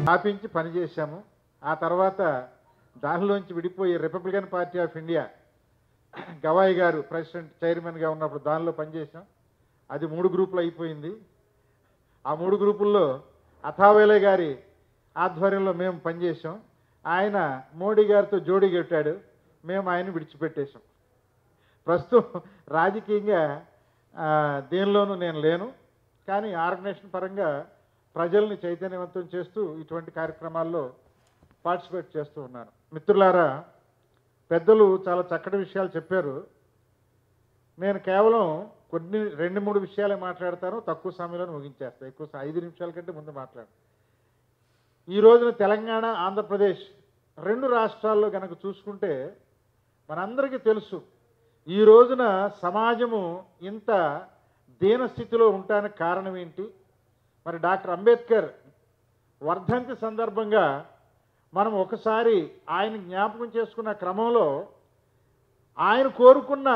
స్థాపించి పనిచేశాము ఆ తర్వాత దానిలోంచి విడిపోయి Republican Party of India Gavai garu president చైర్మన్గా ఉన్నప్పుడు దానిలో పనిచేసాం అది మూడు గ్రూపులు అయిపోయింది ఆ మూడు గ్రూపుల్లో అథావేలే గారి ఆధ్వర్యంలో మేము పనిచేసాం ఆయన మోడీ గారితో జోడీ కట్టాడు మేము ఆయన విడిచిపెట్టేశాం ప్రస్తుతం రాజకీయంగా ఆ, దేనిలోనూ నేను లేను కానీ ఆర్గనైజేషన్ పరంగా ప్రజల్ని చైతన్యవంతం చేస్తూ ఇటువంటి కార్యక్రమాల్లో పార్టిసిపేట్ చేస్తూ ఉన్నాను మిత్రులారా పెద్దలు చాలా చక్కటి విషయాలు చెప్పారు నేను కేవలం కొన్ని రెండు మూడు విషయాలే మాట్లాడతాను తక్కువ సమయంలో ముగించేస్తాను ఎక్కువ స- ఐదు నిమిషాల కంటే ముందు మాట్లాడు ఈ రోజున తెలంగాణ ఆంధ్రప్రదేశ్ రెండు రాష్ట్రాల్లో కనుక చూసుకుంటే మనందరికీ తెలుసు ఈ రోజున సమాజము ఇంత దీనస్థితిలో ఉండటానికి కారణం ఏంటి మరి డాక్టర్ అంబేద్కర్ వర్ధంతి సందర్భంగా మనం ఒకసారి ఆయన జ్ఞాపకం చేసుకున్న క్రమంలో ఆయన కోరుకున్న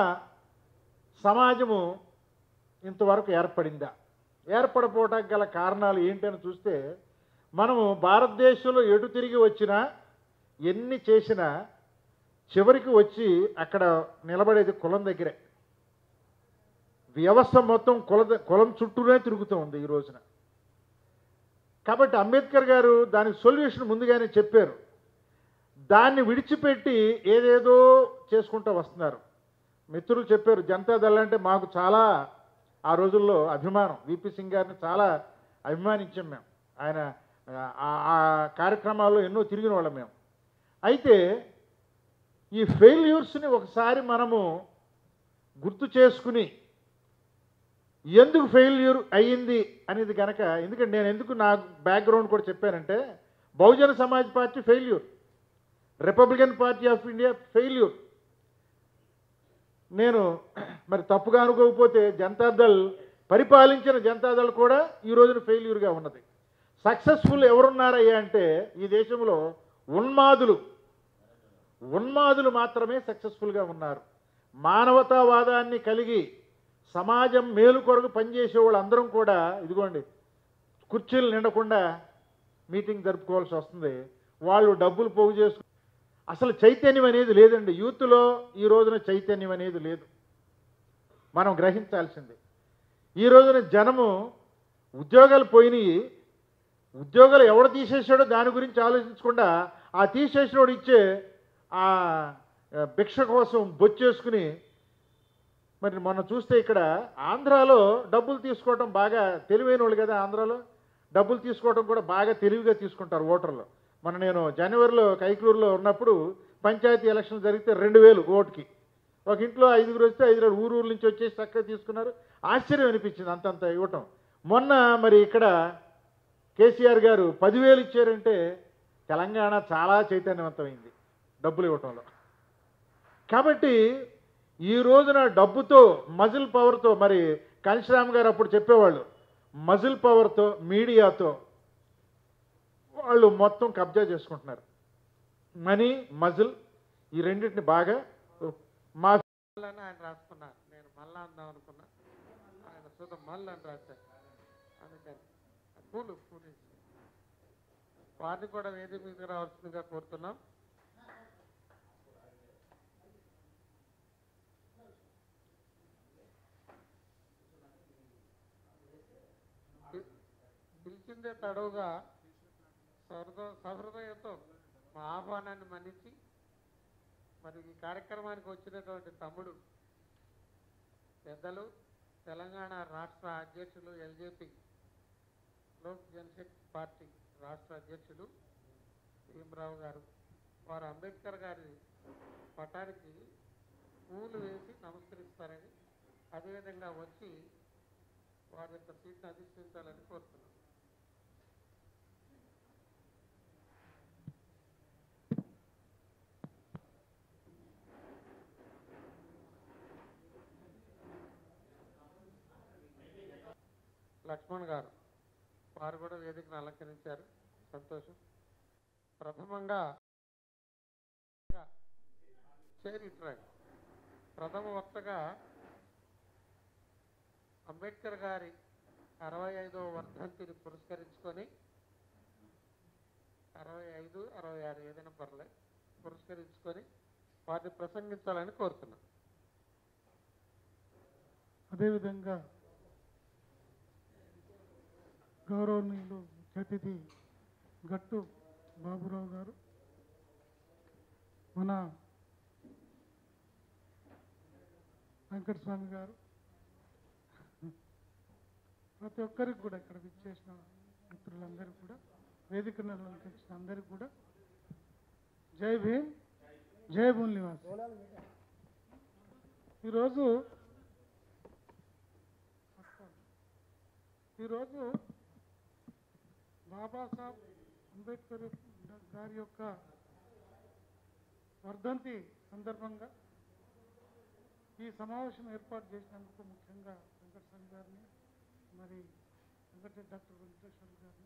సమాజము ఇంతవరకు ఏర్పడిందా ఏర్పడపోవటానికి గల కారణాలు ఏంటని చూస్తే మనము భారతదేశంలో ఎటు తిరిగి వచ్చినా ఎన్ని చేసినా చివరికి వచ్చి అక్కడ నిలబడేది కులం దగ్గరే వ్యవస్థ మొత్తం కుల కులం చుట్టూనే తిరుగుతూ ఉంది ఈ రోజున కాబట్టి అంబేద్కర్ గారు దానికి సొల్యూషన్ ముందుగానే చెప్పారు దాన్ని విడిచిపెట్టి ఏదేదో చేసుకుంటూ వస్తున్నారు మిత్రులు చెప్పారు జనతాదళ్ అంటే మాకు చాలా ఆ రోజుల్లో అభిమానం విపి సింగ్ గారిని చాలా అభిమానించాం మేము ఆయన ఆ- ఆ కార్యక్రమాల్లో ఎన్నో తిరిగిన వాళ్ళం మేము అయితే ఈ ఫెయిల్యూర్స్ని ఒకసారి మనము గుర్తు చేసుకుని ఎందుకు ఫెయిల్యూర్ అయ్యింది అనేది కనుక ఎందుకంటే నేను ఎందుకు నా బ్యాక్గ్రౌండ్ కూడా చెప్పానంటే Bahujan Samaj Party failure Republican Party of India failure నేను మరి తప్పుగా అనుకోకపోతే జనతాదళ్ పరిపాలించిన జనతాదళ్ కూడా ఈ రోజున ఫెయిల్యూర్గా ఉన్నది సక్సెస్ఫుల్ ఎవరున్నారయ్యా అంటే ఈ దేశంలో ఉన్మాదులు ఉన్మాదులు మాత్రమే సక్సెస్ఫుల్గా ఉన్నారు మానవతావాదాన్ని కలిగి సమాజం మేలు కొరకు పనిచేసే వాళ్ళందరం కూడా ఇదిగోండి కుర్చీలు నిండకుండా మీటింగ్ జరుపుకోవాల్సి వస్తుంది వాళ్ళు డబ్బులు పోగు చేసుకు అసలు చైతన్యం అనేది లేదండి యూత్లో ఈ రోజున చైతన్యం అనేది లేదు మనం గ్రహించాల్సింది ఈ రోజున జనము ఉద్యోగాలు పోయినాయి ఉద్యోగాలు ఎవడు తీసేసాడో దాని గురించి ఆలోచించకుండా ఆ తీసేసినోడు ఇచ్చే ఆ ఆ, భిక్ష కోసం బొచ్చేసుకుని మరి మొన్న చూస్తే ఇక్కడ ఆంధ్రాలో డబ్బులు తీసుకోవడం బాగా తెలివైన వాళ్ళు కదా ఆంధ్రాలో డబ్బులు తీసుకోవడం కూడా బాగా తెలివిగా తీసుకుంటారు ఓటర్లు మన నేను జనవరిలో కైకలూరులో ఉన్నప్పుడు పంచాయతీ ఎలక్షన్ జరిగితే రెండు వేలు ఓటుకి ఒక ఇంట్లో ఐదుగురు వస్తే ఐదుగురు ఊరు ఊరు నుంచి వచ్చేసి చక్కగా తీసుకున్నారు ఆశ్చర్యం అనిపించింది అంతంత ఇవ్వటం మొన్న మరి ఇక్కడ కేసీఆర్ గారు పదివేలు ఇచ్చారంటే తెలంగాణ చాలా చైతన్యవంతమైంది డబ్బులు ఇవ్వటంలో కాబట్టి ఈ రోజున డబ్బుతో మజిల్ పవర్తో మరి కాంశీరామ్ గారు అప్పుడు చెప్పేవాళ్ళు మజిల్ పవర్తో మీడియాతో వాళ్ళు మొత్తం కబ్జా చేసుకుంటున్నారు మనీ మజిల్ ఈ రెండింటిని బాగా మా అని ఆయన రాసుకున్నారు నేను మళ్ళా అందాం అనుకున్నా ఆయన సుధ మళ్ళీ అని రాశారు అందుకని పూలు పూలు వారిని కూడా వేదిక మీదకి రావాల్సిందిగా కోరుతున్నాం పి- పిలిచిందే తడవుగా సహృద సహృదయంతో మా ఆహ్వానాన్ని మన్నించి మరి ఈ కార్యక్రమానికి వచ్చినటువంటి తమ్ముడు పెద్దలు తెలంగాణ రాష్ట్ర అధ్యక్షులు ఎల్జేపీ లోక్ జనశక్తి పార్టీ రాష్ట్ర అధ్యక్షులు భీమరావు గారు వారు అంబేద్కర్ గారి పటానికి పూలు వేసి నమస్కరిస్తారని అదేవిధంగా వచ్చి వారి యొక్క సీట్ను అధిష్ఠించాలని కోరుతున్నాం లక్ష్మణ్ గారు వారు కూడా వేదికను అలంకరించారు సంతోషం ప్రథమంగా చేరిట్రాయి ప్రథమ వక్తగా అంబేద్కర్ గారి అరవై ఐదవ వర్ధంతిని పురస్కరించుకొని అరవై ఐదు అరవై ఆరు ఏదైనా పర్లే పురస్కరించుకొని వాటిని ప్రసంగించాలని కోరుతున్నాను అదేవిధంగా గౌరవనీయులు అతిథి గట్టు బాబురావు గారు మన వెంకటస్వామి గారు ప్రతి ఒక్కరికి కూడా ఇక్కడ విచ్చేసిన మిత్రులందరికీ కూడా వేదిక నిర్వహించిన అందరికీ కూడా జై భీమ్ జై భూల్ నివాస్ ఈరోజు ఈరోజు బాబాసాహెబ్ అంబేద్కర్ గారి యొక్క వర్ధంతి సందర్భంగా ఈ సమావేశం ఏర్పాటు చేసినందుకు ముఖ్యంగా వెంకటస్వామి గారిని మరి వెంకట డాక్టర్ వెంకటేశ్వర గారిని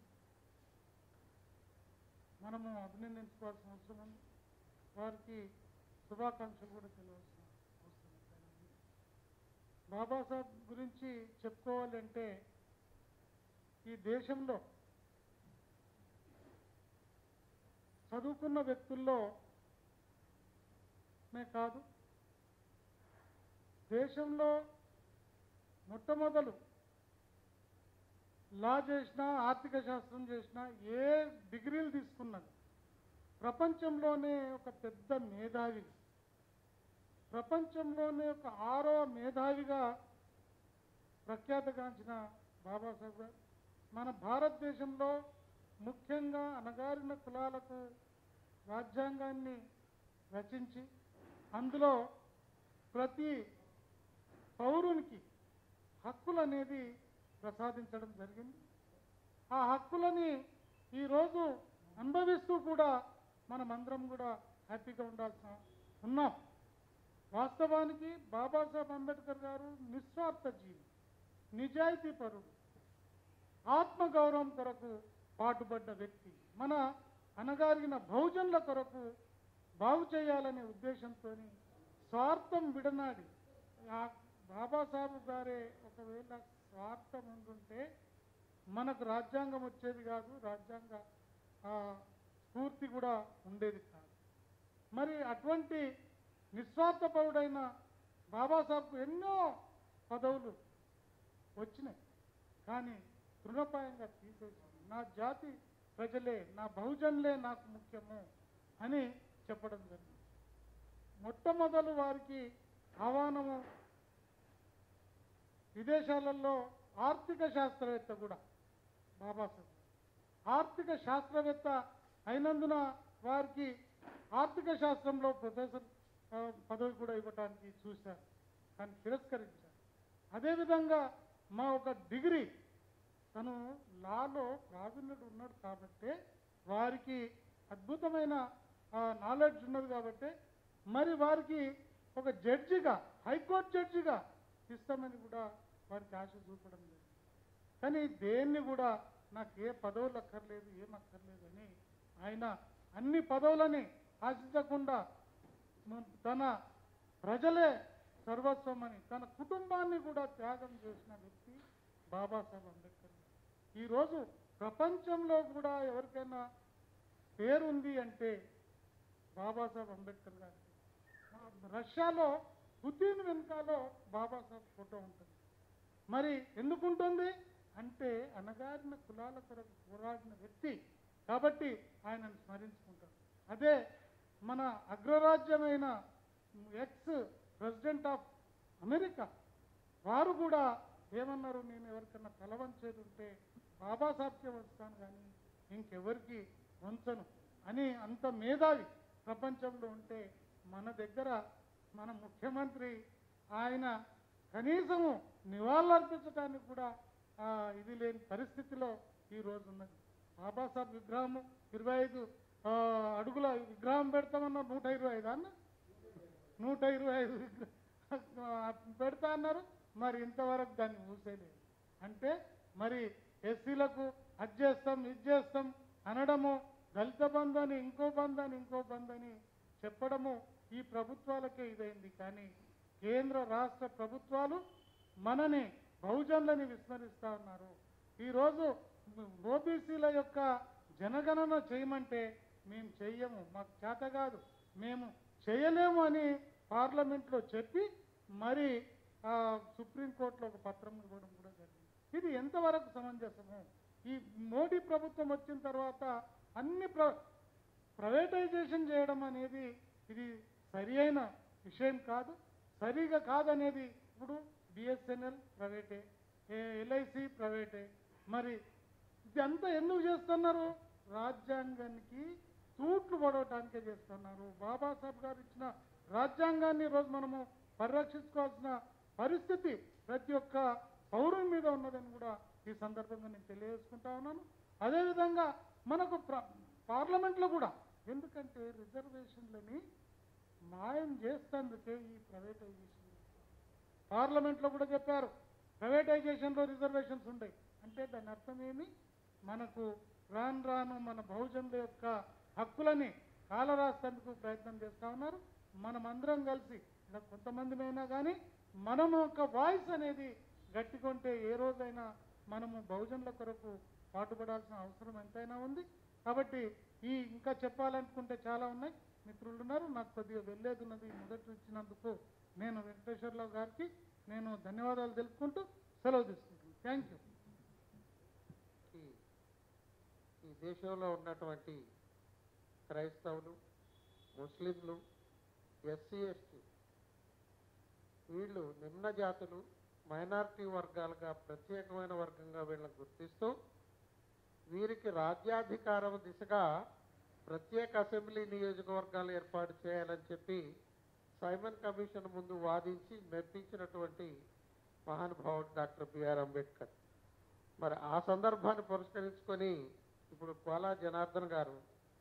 మనము అభినందించుకోవాల్సిన అవసరం ఉంది వారికి శుభాకాంక్షలు కూడా తెలియవలసిన అవసరం ఉంది. బాబాసాహెబ్ గురించి చెప్పుకోవాలి అంటే ఈ దేశంలో చదువుకున్న వ్యక్తుల్లో నే కాదు దేశంలో మొట్టమొదలు లా చేసినా ఆర్థిక శాస్త్రం చేసినా ఏ డిగ్రీలు తీసుకున్నది ప్రపంచంలోనే ఒక పెద్ద మేధావి ప్రపంచంలోనే ఒక ఆరో మేధావిగా ప్రఖ్యాతగాంచిన బాబాసాహెబ్ గారు మన భారతదేశంలో ముఖ్యంగా అణగారిన కులాలకు రాజ్యాంగాన్ని రచించి అందులో ప్రతి పౌరునికి హక్కులు అనేది ప్రసాదించడం జరిగింది ఆ హక్కులని ఈరోజు అనుభవిస్తూ కూడా మనమందరం కూడా హ్యాపీగా ఉండాల్సిన ఉన్నాం వాస్తవానికి బాబాసాహెబ్ అంబేద్కర్ గారు నిస్వార్థ జీవి నిజాయితీ పరుడు ఆత్మగౌరవం కొరకు పాటుపడ్డ వ్యక్తి మన అనగారిన బహుజనుల కొరకు బాగు చేయాలనే ఉద్దేశంతో స్వార్థం విడనాడి ఆ బాబాసాహెబ్ గారే ఒకవేళ స్వార్థం ఉండుంటే మనకు రాజ్యాంగం వచ్చేది కాదు రాజ్యాంగ ఆ, స్ఫూర్తి కూడా ఉండేది కాదు మరి అటువంటి నిస్వార్థపరుడైన బాబాసాహెబ్కు ఎన్నో పదవులు వచ్చినాయి కానీ తృణపాయంగా తీసేసి నా జాతి ప్రజలే నా బహుజనులే నాకు ముఖ్యము అని చెప్పడం జరిగింది మొట్టమొదలు వారికి ఆహ్వానము విదేశాలలో ఆర్థిక శాస్త్రవేత్త కూడా బాబాసాహెబ్ ఆర్థిక శాస్త్రవేత్త అయినందున వారికి ఆర్థిక శాస్త్రంలో ప్రొఫెసర్ ఆ, పదవి కూడా ఇవ్వటానికి చూశారు కానీ తిరస్కరించారు అదేవిధంగా మా ఒక డిగ్రీ తను లాలో ప్రావీణ్యుడు ఉన్నాడు కాబట్టే వారికి అద్భుతమైన నాలెడ్జ్ ఉన్నది కాబట్టి మరి వారికి ఒక జడ్జిగా హైకోర్టు జడ్జిగా ఇస్తామని కూడా వారికి ఆశ చూపడం లేదు కానీ దేన్ని కూడా నాకు ఏ పదవులు అక్కర్లేదు ఏం అక్కర్లేదు అని ఆయన అన్ని పదవులని ఆశించకుండా మ- తన ప్రజలే సర్వస్వం అని తన కుటుంబాన్ని కూడా త్యాగం చేసిన వ్యక్తి బాబాసాహెబ్ అంబేద్కర్ గారు. ఈరోజు ప్రపంచంలో కూడా ఎవరికైనా పేరుంది అంటే బాబాసాహెబ్ అంబేద్కర్ గారి రష్యాలో పుతిన్ వెనకాలో బాబాసాహెబ్ ఫోటో ఉంటుంది మరి ఎందుకుంటుంది అంటే అణగారిన కులాల కొరకు పోరాడిన వ్యక్తి కాబట్టి ఆయనను స్మరించుకుంటారు అదే మన అగ్రరాజ్యమైన ఎక్స్ ప్రెసిడెంట్ ఆఫ్ అమెరికా వారు కూడా ఏమన్నారు నేను ఎవరికన్నా తల వంచేది ఉంటే బాబాసాహెబ్కే వంచుతాను కానీ ఇంకెవరికి వంచను అని అంత మేధావి ప్రపంచంలో ఉంటే మన దగ్గర మన ముఖ్యమంత్రి ఆయన కనీసము నివాళులర్పించడానికి కూడా ఆ, ఇది లేని పరిస్థితిలో ఈ రోజు ఉన్నది బాబాసాహెబ్ విగ్రహము ఇరవై ఐదు ఆ, అడుగుల విగ్రహం పెడతామన్నా నూట ఇరవై ఐదు అన్న నూట ఇరవై ఐదు విగ్రహ- పెడతా అన్నారు మరి ఇంతవరకు దాన్ని ఊసేలేదు అంటే మరి ఎస్సీలకు అది చేస్తాం ఇది చేస్తాం అనడము దళిత బంధు అని ఇంకో బంధు అని ఇంకో బంధు అని చెప్పడము ఈ ప్రభుత్వాలకే ఇదైంది కానీ కేంద్ర రాష్ట్ర ప్రభుత్వాలు మనని బహుజనులని విస్మరిస్తా ఉన్నారు ఈరోజు ఓబీసీల యొక్క జనగణన చేయమంటే మేము చెయ్యము మాకు చేత కాదు మేము చేయలేము అని పార్లమెంట్లో చెప్పి మరి ఆ, సుప్రీంకోర్టులో ఒక పత్రం ఇవ్వడం కూడా జరిగింది ఇది ఎంతవరకు సమంజసము ఈ మోడీ ప్రభుత్వం వచ్చిన తర్వాత అన్ని ప్ర ప్రైవేటైజేషన్ చేయడం అనేది ఇది సరి అయిన విషయం కాదు సరిగా కాదనేది ఇప్పుడు బిఎస్ఎన్ఎల్ ప్రైవేటే ఎల్ఐసి ప్రైవేటే మరి ఇదంతా ఎందుకు చేస్తున్నారు రాజ్యాంగానికి తూట్లు పడవటానికే చేస్తున్నారు బాబాసాహెబ్ గారు ఇచ్చిన రాజ్యాంగాన్ని ఈరోజు మనము పరిరక్షించుకోవాల్సిన పరిస్థితి ప్రతి ఒక్క పౌరుని మీద ఉన్నదని కూడా ఈ సందర్భంగా నేను తెలియజేసుకుంటా ఉన్నాను అదేవిధంగా మనకు ప్ర- పార్లమెంట్లో కూడా ఎందుకంటే రిజర్వేషన్లని మాయం చేస్తందుకే ఈ ప్రైవేటైజేషన్ పార్లమెంట్లో కూడా చెప్పారు ప్రైవేటైజేషన్లో రిజర్వేషన్స్ ఉంటాయి అంటే దాని అర్థం ఏమి మనకు రాను రాను మన బహుజనుల యొక్క హక్కులని కాలరాస్తందుకు ప్రయత్నం చేస్తూ ఉన్నారు మనమందరం కలిసి ఇలా కొంతమందిమైనా కానీ మనం యొక్క వాయిస్ అనేది గట్టికొంటే ఏ రోజైనా మనము బహుజనుల కొరకు పాటుపడాల్సిన అవసరం ఎంతైనా ఉంది కాబట్టి ఈ ఇంకా చెప్పాలనుకుంటే చాలా ఉన్నాయి మిత్రులు ఉన్నారు నాకు కొద్దిగా వెళ్ళేది ఉన్నది మొదటి ఇచ్చినందుకు నేను వెంకటేశ్వరరావు గారికి నేను ధన్యవాదాలు తెలుపుకుంటూ సెలవు తీసుకుంటున్నాను థ్యాంక్ యూ ఈ ఈ దేశంలో ఉన్నటువంటి క్రైస్తవులు ముస్లింలు ఎస్సీ ఎస్టీ వీళ్ళు నిమ్న జాతులు మైనారిటీ వర్గాలుగా ప్రత్యేకమైన వర్గంగా వీళ్ళని గుర్తిస్తూ వీరికి రాజ్యాధికారం దిశగా ప్రత్యేక అసెంబ్లీ నియోజకవర్గాలు ఏర్పాటు చేయాలని చెప్పి సైమన్ కమిషన్ ముందు వాదించి మెప్పించినటువంటి మహానుభావుడు డాక్టర్ బిఆర్ అంబేద్కర్ మరి ఆ సందర్భాన్ని పురస్కరించుకొని ఇప్పుడు కోలా జనార్దన్ గారు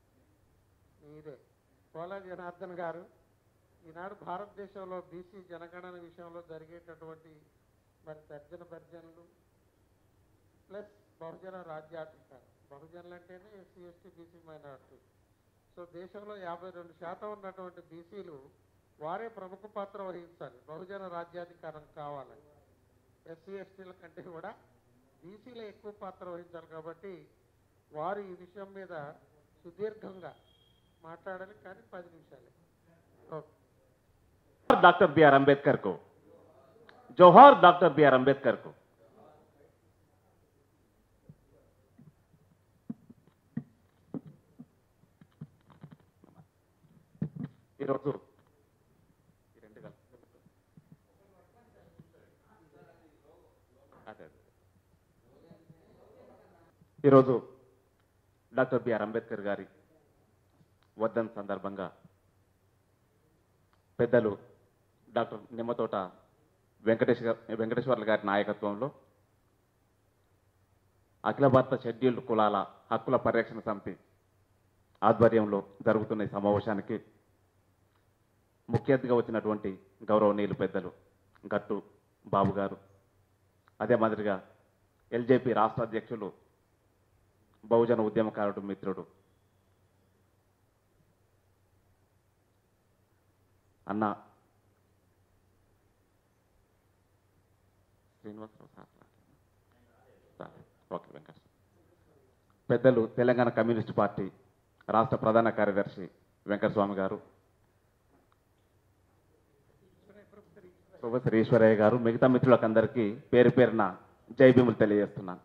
మీరే కోలా జనార్దన్ గారు ఈనాడు భారతదేశంలో బీసీ జనగణన విషయంలో జరిగేటటువంటి మరి తర్జన భర్జనలు ప్లస్ బహుజన రాజ్యాధికారం బహుజనులు అంటేనే SC ST BC minority so దేశంలో యాభై రెండు శాతం ఉన్నటువంటి బీసీలు వారే ప్రముఖ పాత్ర వహించాలి బహుజన రాజ్యాధికారం కావాలని ఎస్సీ ఎస్టీల కంటే కూడా బీసీలో ఎక్కువ పాత్ర వహించాలి కాబట్టి వారు ఈ విషయం మీద సుదీర్ఘంగా మాట్లాడాలి కానీ పది నిమిషాలే okay doctor B R Ambedkar को जोहार डॉक्टर बी आर अम्बेडकर को ఈరోజు ఈ రెండు కలిపి. అదే, అదే. ఈరోజు డాక్టర్ బిఆర్ అంబేద్కర్ గారి వర్ధన్ సందర్భంగా పెద్దలు డాక్టర్ నిమ్మతోట వెంకటేష్ గారు వెంకటేశ్వర్ల గారి నాయకత్వంలో అఖిల భారత షెడ్యూల్డ్ కులాల హక్కుల పరిరక్షణ సమితి ఆధ్వర్యంలో జరుగుతున్న ఈ సమావేశానికి ముఖ్య అతిథిగా వచ్చినటువంటి గౌరవనీయులు పెద్దలు గట్టు బాబు గారు అదే మాదిరిగా ఎల్జేపీ రాష్ట్ర అధ్యక్షులు బహుజన ఉద్యమకారుడు మిత్రుడు అన్న Srinivasa Rao sir sir, okay Venkata పెద్దలు తెలంగాణ కమ్యూనిస్ట్ పార్టీ రాష్ట్ర ప్రధాన కార్యదర్శి వెంకటస్వామి గారు ప్రొఫెసర్ ఈశ్వరయ్య గారు మిగతా మిత్రులకు అందరికీ పేరు పేరున జై భీములు తెలియజేస్తున్నాను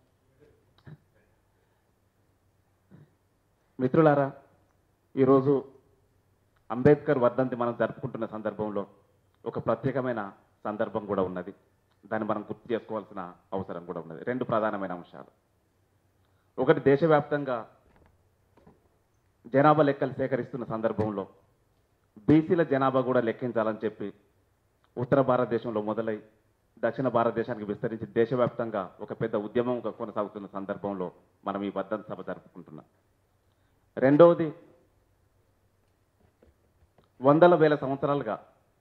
మిత్రులారా ఈరోజు అంబేద్కర్ వర్ధంతి మనం జరుపుకుంటున్న సందర్భంలో ఒక ప్రత్యేకమైన సందర్భం కూడా ఉన్నది దాన్ని మనం గుర్తు చేసుకోవాల్సిన అవసరం కూడా ఉన్నది రెండు ప్రధానమైన అంశాలు ఒకటి దేశవ్యాప్తంగా జనాభా లెక్కలు సేకరిస్తున్న సందర్భంలో బీసీల జనాభా కూడా లెక్కించాలని చెప్పి ఉత్తర భారతదేశంలో మొదలై దక్షిణ భారతదేశానికి విస్తరించి దేశవ్యాప్తంగా ఒక పెద్ద ఉద్యమంగా కొనసాగుతున్న సందర్భంలో మనం ఈ వర్ధంతి సభ జరుపుకుంటున్నాం రెండవది వందల వేల సంవత్సరాలుగా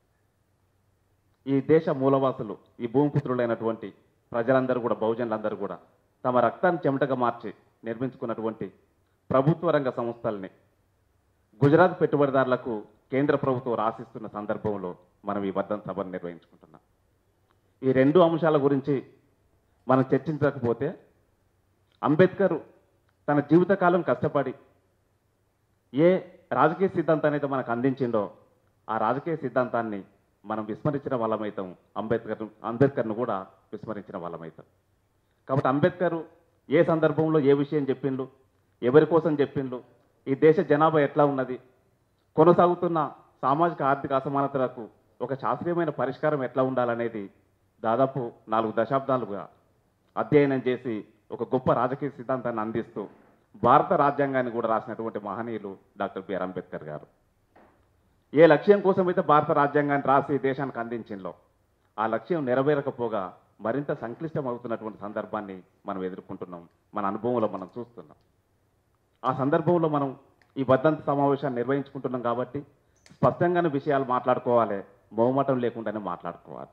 ఈ దేశ మూలవాసులు ఈ భూమిపుత్రులైనటువంటి ప్రజలందరూ కూడా బహుజనులందరూ కూడా తమ రక్తాన్ని చెమటగా మార్చి నిర్మించుకున్నటువంటి ప్రభుత్వ రంగ సంస్థల్ని గుజరాత్ పెట్టుబడిదారులకు కేంద్ర ప్రభుత్వం రాసిస్తున్న సందర్భంలో మనం ఈ వర్ధన్ సభను నిర్వహించుకుంటున్నాం ఈ రెండు అంశాల గురించి మనం చర్చించకపోతే అంబేద్కర్ తన జీవితకాలం కష్టపడి ఏ రాజకీయ సిద్ధాంతాన్ని అయితే మనకు అందించిండో ఆ రాజకీయ సిద్ధాంతాన్ని మనం విస్మరించిన వాళ్ళమైతాం అంబేద్కర్ అంబేద్కర్ను కూడా విస్మరించిన వాళ్ళమైతాం కాబట్టి అంబేద్కర్ ఏ సందర్భంలో ఏ విషయం చెప్పిండు ఎవరి కోసం చెప్పిండు ఈ దేశ జనాభా ఎట్లా ఉన్నది కొనసాగుతున్న సామాజిక ఆర్థిక అసమానతలకు ఒక శాస్త్రీయమైన పరిష్కారం ఎట్లా ఉండాలనేది దాదాపు నాలుగు దశాబ్దాలుగా అధ్యయనం చేసి ఒక గొప్ప రాజకీయ సిద్ధాంతాన్ని అందిస్తూ భారత రాజ్యాంగాన్ని కూడా రాసినటువంటి మహనీయులు డాక్టర్ బిఆర్ అంబేద్కర్ గారు ఏ లక్ష్యం కోసం అయితే భారత రాజ్యాంగాన్ని రాసి దేశానికి అందించిందో ఆ లక్ష్యం నెరవేరకపోగా మరింత సంక్లిష్టం అవుతున్నటువంటి సందర్భాన్ని మనం ఎదుర్కొంటున్నాం మన అనుభవంలో మనం చూస్తున్నాం ఆ సందర్భంలో మనం ఈ బద్దంత సమావేశాన్ని నిర్వహించుకుంటున్నాం కాబట్టి స్పష్టంగానే విషయాలు మాట్లాడుకోవాలి మొహమాటం లేకుండానే మాట్లాడుకోవాలి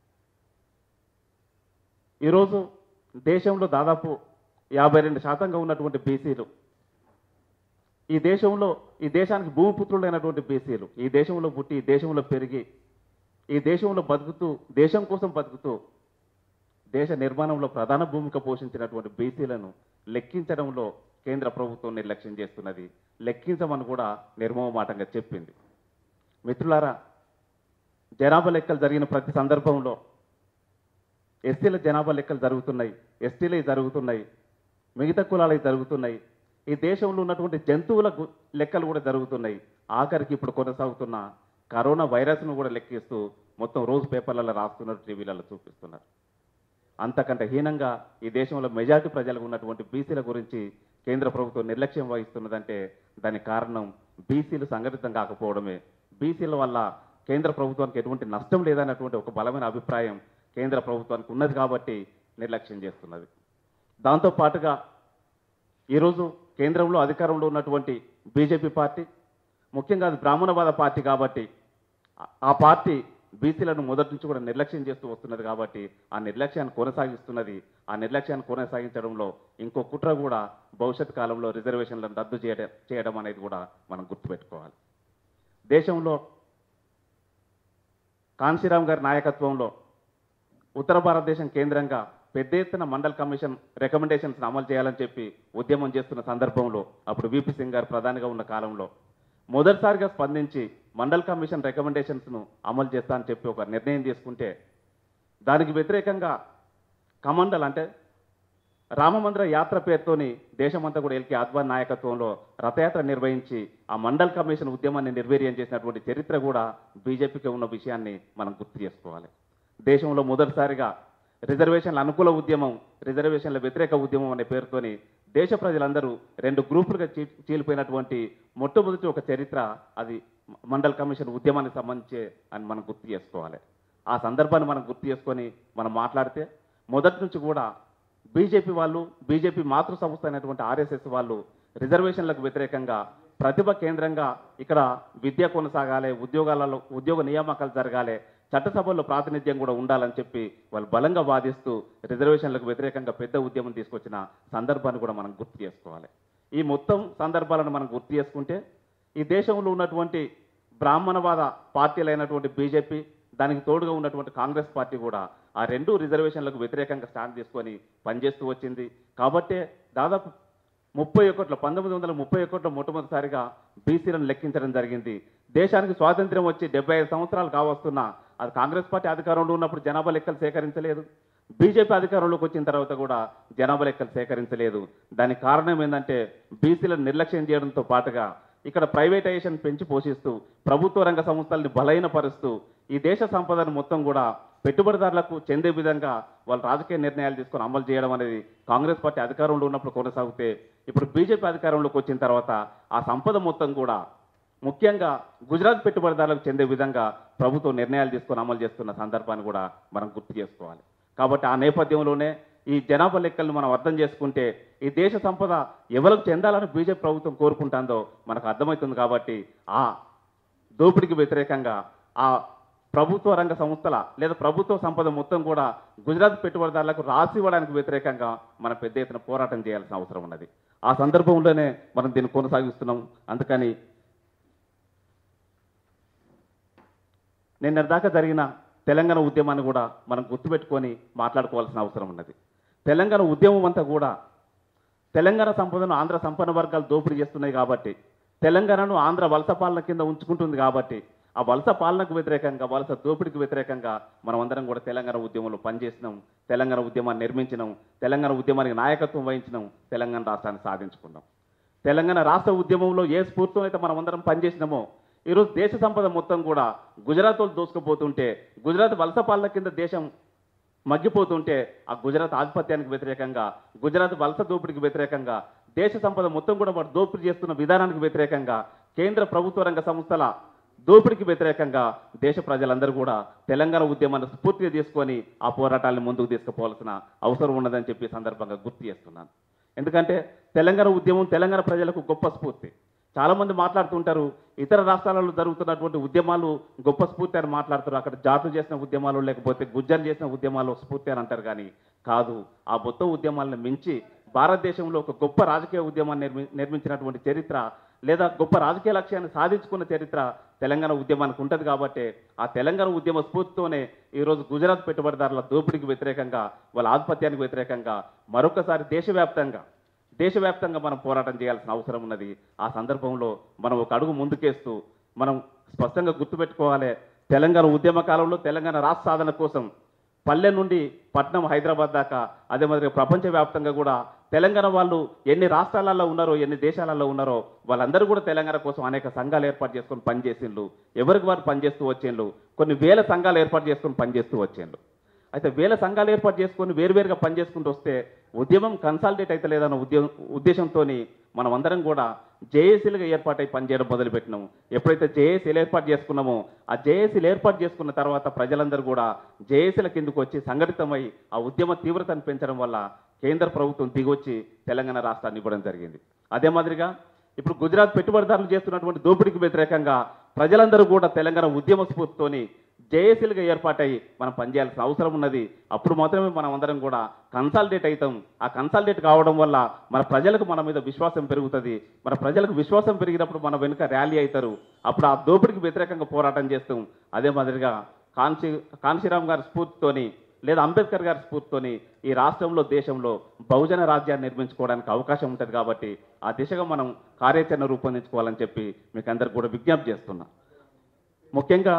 ఈరోజు దేశంలో దాదాపు యాభై రెండు శాతంగా ఉన్నటువంటి బీసీలు ఈ దేశంలో ఈ దేశానికి భూమిపుత్రులైనటువంటి బీసీలు ఈ దేశంలో పుట్టి ఈ దేశంలో పెరిగి ఈ దేశంలో బతుకుతూ దేశం కోసం బతుకుతూ దేశ నిర్మాణంలో ప్రధాన భూమిక పోషించినటువంటి బీసీలను లెక్కించడంలో కేంద్ర ప్రభుత్వం నిర్లక్ష్యం చేస్తున్నది లెక్కించమని కూడా నిర్మోహమాటంగా చెప్పింది మిత్రులారా జనాభా లెక్కలు జరిగిన ప్రతి సందర్భంలో ఎస్టీల జనాభా లెక్కలు జరుగుతున్నాయి ఎస్టీలవి జరుగుతున్నాయి మిగతా కులాలవి జరుగుతున్నాయి ఈ దేశంలో ఉన్నటువంటి జంతువుల గు- లెక్కలు కూడా జరుగుతున్నాయి ఆఖరికి ఇప్పుడు కొనసాగుతున్న కరోనా వైరస్ను కూడా లెక్కిస్తూ మొత్తం రోజు పేపర్లలో రాస్తున్నారు టీవీలలో చూపిస్తున్నారు అంతకంటే హీనంగా ఈ దేశంలో మెజారిటీ ప్రజలకు ఉన్నటువంటి బీసీల గురించి కేంద్ర ప్రభుత్వం నిర్లక్ష్యం వహిస్తున్నదంటే దానికి కారణం బీసీలు సంఘటితం కాకపోవడమే బీసీల వల్ల కేంద్ర ప్రభుత్వానికి ఎటువంటి నష్టం లేదన్నటువంటి ఒక బలమైన అభిప్రాయం కేంద్ర ప్రభుత్వానికి ఉన్నది కాబట్టి నిర్లక్ష్యం చేస్తున్నది దాంతో పాటుగా ఈరోజు కేంద్రంలో అధికారంలో ఉన్నటువంటి బీజేపీ పార్టీ ముఖ్యంగా అది బ్రాహ్మణవాద పార్టీ కాబట్టి ఆ- ఆ పార్టీ బీసీలను మొదటి నుంచి కూడా నిర్లక్ష్యం చేస్తూ వస్తున్నది కాబట్టి ఆ నిర్లక్ష్యాన్ని కొనసాగిస్తున్నది ఆ నిర్లక్ష్యాన్ని కొనసాగించడంలో ఇంకో కుట్ర కూడా భవిష్యత్ కాలంలో రిజర్వేషన్లను రద్దు చేయడం చేయడం అనేది కూడా మనం గుర్తుపెట్టుకోవాలి దేశంలో కాన్సీరామ్ గారి నాయకత్వంలో ఉత్తర భారతదేశం కేంద్రంగా పెద్ద ఎత్తున మండల్ కమిషన్ రికమెండేషన్స్ అమలు చేయాలని చెప్పి ఉద్యమం చేస్తున్న సందర్భంలో అప్పుడు విపి సింగ్ గారు ప్రధానిగా ఉన్న కాలంలో మొదటిసారిగా స్పందించి మండల్ కమిషన్ రికమెండేషన్స్ను అమలు చేస్తా అని చెప్పి ఒక నిర్ణయం తీసుకుంటే దానికి వ్యతిరేకంగా కమండల్ అంటే రామమందిర యాత్ర పేరుతోని దేశమంతా కూడా ఎల్కే అద్వాన్ నాయకత్వంలో రథయాత్ర నిర్వహించి ఆ మండల్ కమిషన్ ఉద్యమాన్ని నిర్వీర్యం చేసినటువంటి చరిత్ర కూడా బీజేపీకి ఉన్న విషయాన్ని మనం గుర్తు చేసుకోవాలి దేశంలో మొదటిసారిగా రిజర్వేషన్ల అనుకూల ఉద్యమం రిజర్వేషన్ల వ్యతిరేక ఉద్యమం అనే పేరుతోని దేశ ప్రజలందరూ రెండు గ్రూపులుగా చీ చీలిపోయినటువంటి మొట్టమొదటి ఒక చరిత్ర అది మండల్ కమిషన్ ఉద్యమానికి సంబంధించే అని మనం గుర్తు చేసుకోవాలి ఆ సందర్భాన్ని మనం గుర్తు చేసుకొని మనం మాట్లాడితే మొదటి నుంచి కూడా బీజేపీ వాళ్ళు బీజేపీ మాతృ సంస్థ అయినటువంటి ఆర్ఎస్ఎస్ వాళ్ళు రిజర్వేషన్లకు వ్యతిరేకంగా ప్రతిభ కేంద్రంగా ఇక్కడ విద్య కొనసాగాలి ఉద్యోగాలలో ఉద్యోగ నియామకాలు జరగాలి చట్టసభల్లో ప్రాతినిధ్యం కూడా ఉండాలని చెప్పి వాళ్ళు బలంగా వాదిస్తూ రిజర్వేషన్లకు వ్యతిరేకంగా పెద్ద ఉద్యమం తీసుకొచ్చిన సందర్భాన్ని కూడా మనం గుర్తు చేసుకోవాలి ఈ మొత్తం సందర్భాలను మనం గుర్తు చేసుకుంటే ఈ దేశంలో ఉన్నటువంటి బ్రాహ్మణవాద పార్టీలైనటువంటి బీజేపీ దానికి తోడుగా ఉన్నటువంటి కాంగ్రెస్ పార్టీ కూడా ఆ రెండు రిజర్వేషన్లకు వ్యతిరేకంగా స్టాండ్ తీసుకొని పనిచేస్తూ వచ్చింది కాబట్టే దాదాపు ముప్పై ఒకటిలో పంతొమ్మిది వందల ముప్పై ఒకటిలో మొట్టమొదటిసారిగా బీసీలను లెక్కించడం జరిగింది దేశానికి స్వాతంత్ర్యం వచ్చి డెబ్బై ఐదు సంవత్సరాలు కావస్తున్నా అది కాంగ్రెస్ పార్టీ అధికారంలో ఉన్నప్పుడు జనాభా లెక్కలు సేకరించలేదు బీజేపీ అధికారంలోకి వచ్చిన తర్వాత కూడా జనాభా లెక్కలు సేకరించలేదు దానికి కారణం ఏంటంటే బీసీలను నిర్లక్ష్యం చేయడంతో పాటుగా ఇక్కడ ప్రైవేటైజేషన్ పెంచి పోషిస్తూ ప్రభుత్వ రంగ సంస్థల్ని బలహీనపరుస్తూ ఈ దేశ సంపదను మొత్తం కూడా పెట్టుబడిదారులకు చెందే విధంగా వాళ్ళు రాజకీయ నిర్ణయాలు తీసుకొని అమలు చేయడం అనేది కాంగ్రెస్ పార్టీ అధికారంలో ఉన్నప్పుడు కొనసాగితే ఇప్పుడు బీజేపీ అధికారంలోకి వచ్చిన తర్వాత ఆ సంపద మొత్తం కూడా ముఖ్యంగా గుజరాత్ పెట్టుబడిదారులకు చెందే విధంగా ప్రభుత్వం నిర్ణయాలు తీసుకొని అమలు చేస్తున్న సందర్భాన్ని కూడా మనం గుర్తు చేసుకోవాలి కాబట్టి ఆ నేపథ్యంలోనే ఈ జనాభా లెక్కలను మనం అర్థం చేసుకుంటే ఈ దేశ సంపద ఎవరికి చెందాలని బీజేపీ ప్రభుత్వం కోరుకుంటుందో మనకు అర్థమవుతుంది కాబట్టి ఆ దోపిడీకి వ్యతిరేకంగా ఆ ప్రభుత్వ రంగ సంస్థల లేదా ప్రభుత్వ సంపద మొత్తం కూడా గుజరాత్ పెట్టుబడిదారులకు రాసి ఇవ్వడానికి వ్యతిరేకంగా మనం పెద్ద ఎత్తున పోరాటం చేయాల్సిన అవసరం ఉన్నది ఆ సందర్భంలోనే మనం దీన్ని కొనసాగిస్తున్నాం అందుకని నిన్నటిదాకా జరిగిన తెలంగాణ ఉద్యమాన్ని కూడా మనం గుర్తుపెట్టుకొని మాట్లాడుకోవాల్సిన అవసరం ఉన్నది తెలంగాణ ఉద్యమం అంతా కూడా తెలంగాణ సంపదను ఆంధ్ర సంపన్న వర్గాలు దోపిడీ చేస్తున్నాయి కాబట్టి తెలంగాణను ఆంధ్ర వలస పాలన కింద ఉంచుకుంటుంది కాబట్టి ఆ వలస పాలనకు వ్యతిరేకంగా వలస దోపిడీకి వ్యతిరేకంగా మనం అందరం కూడా తెలంగాణ ఉద్యమంలో పనిచేసినాం తెలంగాణ ఉద్యమాన్ని నిర్మించినాం తెలంగాణ ఉద్యమానికి నాయకత్వం వహించినాం తెలంగాణ రాష్ట్రాన్ని సాధించుకున్నాం తెలంగాణ రాష్ట్ర ఉద్యమంలో ఏ స్ఫూర్తితో అయితే మనం అందరం పనిచేసినామో ఈరోజు దేశ సంపద మొత్తం కూడా గుజరాత్ వాళ్ళు దోసుకుపోతుంటే గుజరాత్ వలస పాలన కింద దేశం మగ్గిపోతుంటే ఆ గుజరాత్ ఆధిపత్యానికి వ్యతిరేకంగా గుజరాత్ వలస దోపిడీకి వ్యతిరేకంగా దేశ సంపద మొత్తం కూడా వాడు దోపిడీ చేస్తున్న విధానానికి వ్యతిరేకంగా కేంద్ర ప్రభుత్వ రంగ సంస్థల దోపిడీకి వ్యతిరేకంగా దేశ ప్రజలందరూ కూడా తెలంగాణ ఉద్యమాన్ని స్ఫూర్తిగా తీసుకొని ఆ పోరాటాలను ముందుకు తీసుకుపోవాల్సిన అవసరం ఉన్నదని చెప్పి ఈ సందర్భంగా గుర్తు చేస్తున్నాను ఎందుకంటే తెలంగాణ ఉద్యమం తెలంగాణ ప్రజలకు గొప్ప స్ఫూర్తి చాలామంది మాట్లాడుతుంటారు ఇతర రాష్ట్రాలలో జరుగుతున్నటువంటి ఉద్యమాలు గొప్ప స్ఫూర్తి అని మాట్లాడుతారు అక్కడ జాట్లు చేసిన ఉద్యమాలు లేకపోతే గుజ్జర్లు చేసిన ఉద్యమాలు స్ఫూర్తి అని అంటారు కానీ కాదు ఆ మొత్తం ఉద్యమాలను మించి భారతదేశంలో ఒక గొప్ప రాజకీయ ఉద్యమాన్ని నిర్మి నిర్మించినటువంటి చరిత్ర లేదా గొప్ప రాజకీయ లక్ష్యాన్ని సాధించుకున్న చరిత్ర తెలంగాణ ఉద్యమానికి ఉంటుంది కాబట్టి ఆ తెలంగాణ ఉద్యమ స్ఫూర్తితోనే ఈరోజు గుజరాత్ పెట్టుబడిదారుల దోపిడీకి వ్యతిరేకంగా వాళ్ళ ఆధిపత్యానికి వ్యతిరేకంగా మరొకసారి దేశవ్యాప్తంగా దేశవ్యాప్తంగా మనం పోరాటం చేయాల్సిన అవసరం ఉన్నది ఆ సందర్భంలో మనం ఒక అడుగు ముందుకేస్తూ మనం స్పష్టంగా గుర్తుపెట్టుకోవాలి తెలంగాణ ఉద్యమ కాలంలో తెలంగాణ రాష్ట్ర సాధన కోసం పల్లె నుండి పట్నం హైదరాబాద్ దాకా అదే మాదిరిగా ప్రపంచవ్యాప్తంగా కూడా తెలంగాణ వాళ్ళు ఎన్ని రాష్ట్రాలలో ఉన్నారో ఎన్ని దేశాలలో ఉన్నారో వాళ్ళందరూ కూడా తెలంగాణ కోసం అనేక సంఘాలు ఏర్పాటు చేసుకొని పనిచేసిండ్రు ఎవరికి వారు పనిచేస్తూ వచ్చేళ్ళు కొన్ని వేల సంఘాలు ఏర్పాటు చేసుకొని పనిచేస్తూ వచ్చేళ్ళు అయితే వేల సంఘాలు ఏర్పాటు చేసుకొని వేరువేరుగా పనిచేసుకుంటూ వస్తే ఉద్యమం కన్సాలిడేట్ అయితే లేదన్న ఉద్యమం ఉద్దేశంతో మనం అందరం కూడా జేఏసీలుగా ఏర్పాటై పనిచేయడం మొదలుపెట్టినాము ఎప్పుడైతే జేఏసీలు ఏర్పాటు చేసుకున్నామో ఆ జేఏసీలు ఏర్పాటు చేసుకున్న తర్వాత ప్రజలందరూ కూడా జేఏసీల కిందకు వచ్చి సంఘటితమై ఆ ఉద్యమ తీవ్రతను పెంచడం వల్ల కేంద్ర ప్రభుత్వం దిగొచ్చి తెలంగాణ రాష్ట్రాన్ని ఇవ్వడం జరిగింది అదే మాదిరిగా ఇప్పుడు గుజరాత్ పెట్టుబడిదారులు చేస్తున్నటువంటి దోపిడీకి వ్యతిరేకంగా ప్రజలందరూ కూడా తెలంగాణ ఉద్యమ స్ఫూర్తితోని జేఏసీలుగా ఏర్పాటై మనం పనిచేయాల్సిన అవసరం ఉన్నది అప్పుడు మాత్రమే మనం అందరం కూడా కన్సాలిడేట్ అవుతాం ఆ కన్సాలిడేట్ కావడం వల్ల మన ప్రజలకు మన మీద విశ్వాసం పెరుగుతుంది మన ప్రజలకు విశ్వాసం పెరిగినప్పుడు మన వెనుక ర్యాలీ అవుతారు అప్పుడు ఆ దోపిడీకి వ్యతిరేకంగా పోరాటం చేస్తాం అదే మాదిరిగా కాన్షి కాన్షీరామ్ గారి స్ఫూర్తితోని లేదా అంబేద్కర్ గారి స్ఫూర్తితోని ఈ రాష్ట్రంలో దేశంలో బహుజన రాజ్యాన్ని నిర్మించుకోవడానికి అవకాశం ఉంటుంది కాబట్టి ఆ దిశగా మనం కార్యాచరణ రూపొందించుకోవాలని చెప్పి మీకు అందరికి కూడా విజ్ఞప్తి చేస్తున్నా ముఖ్యంగా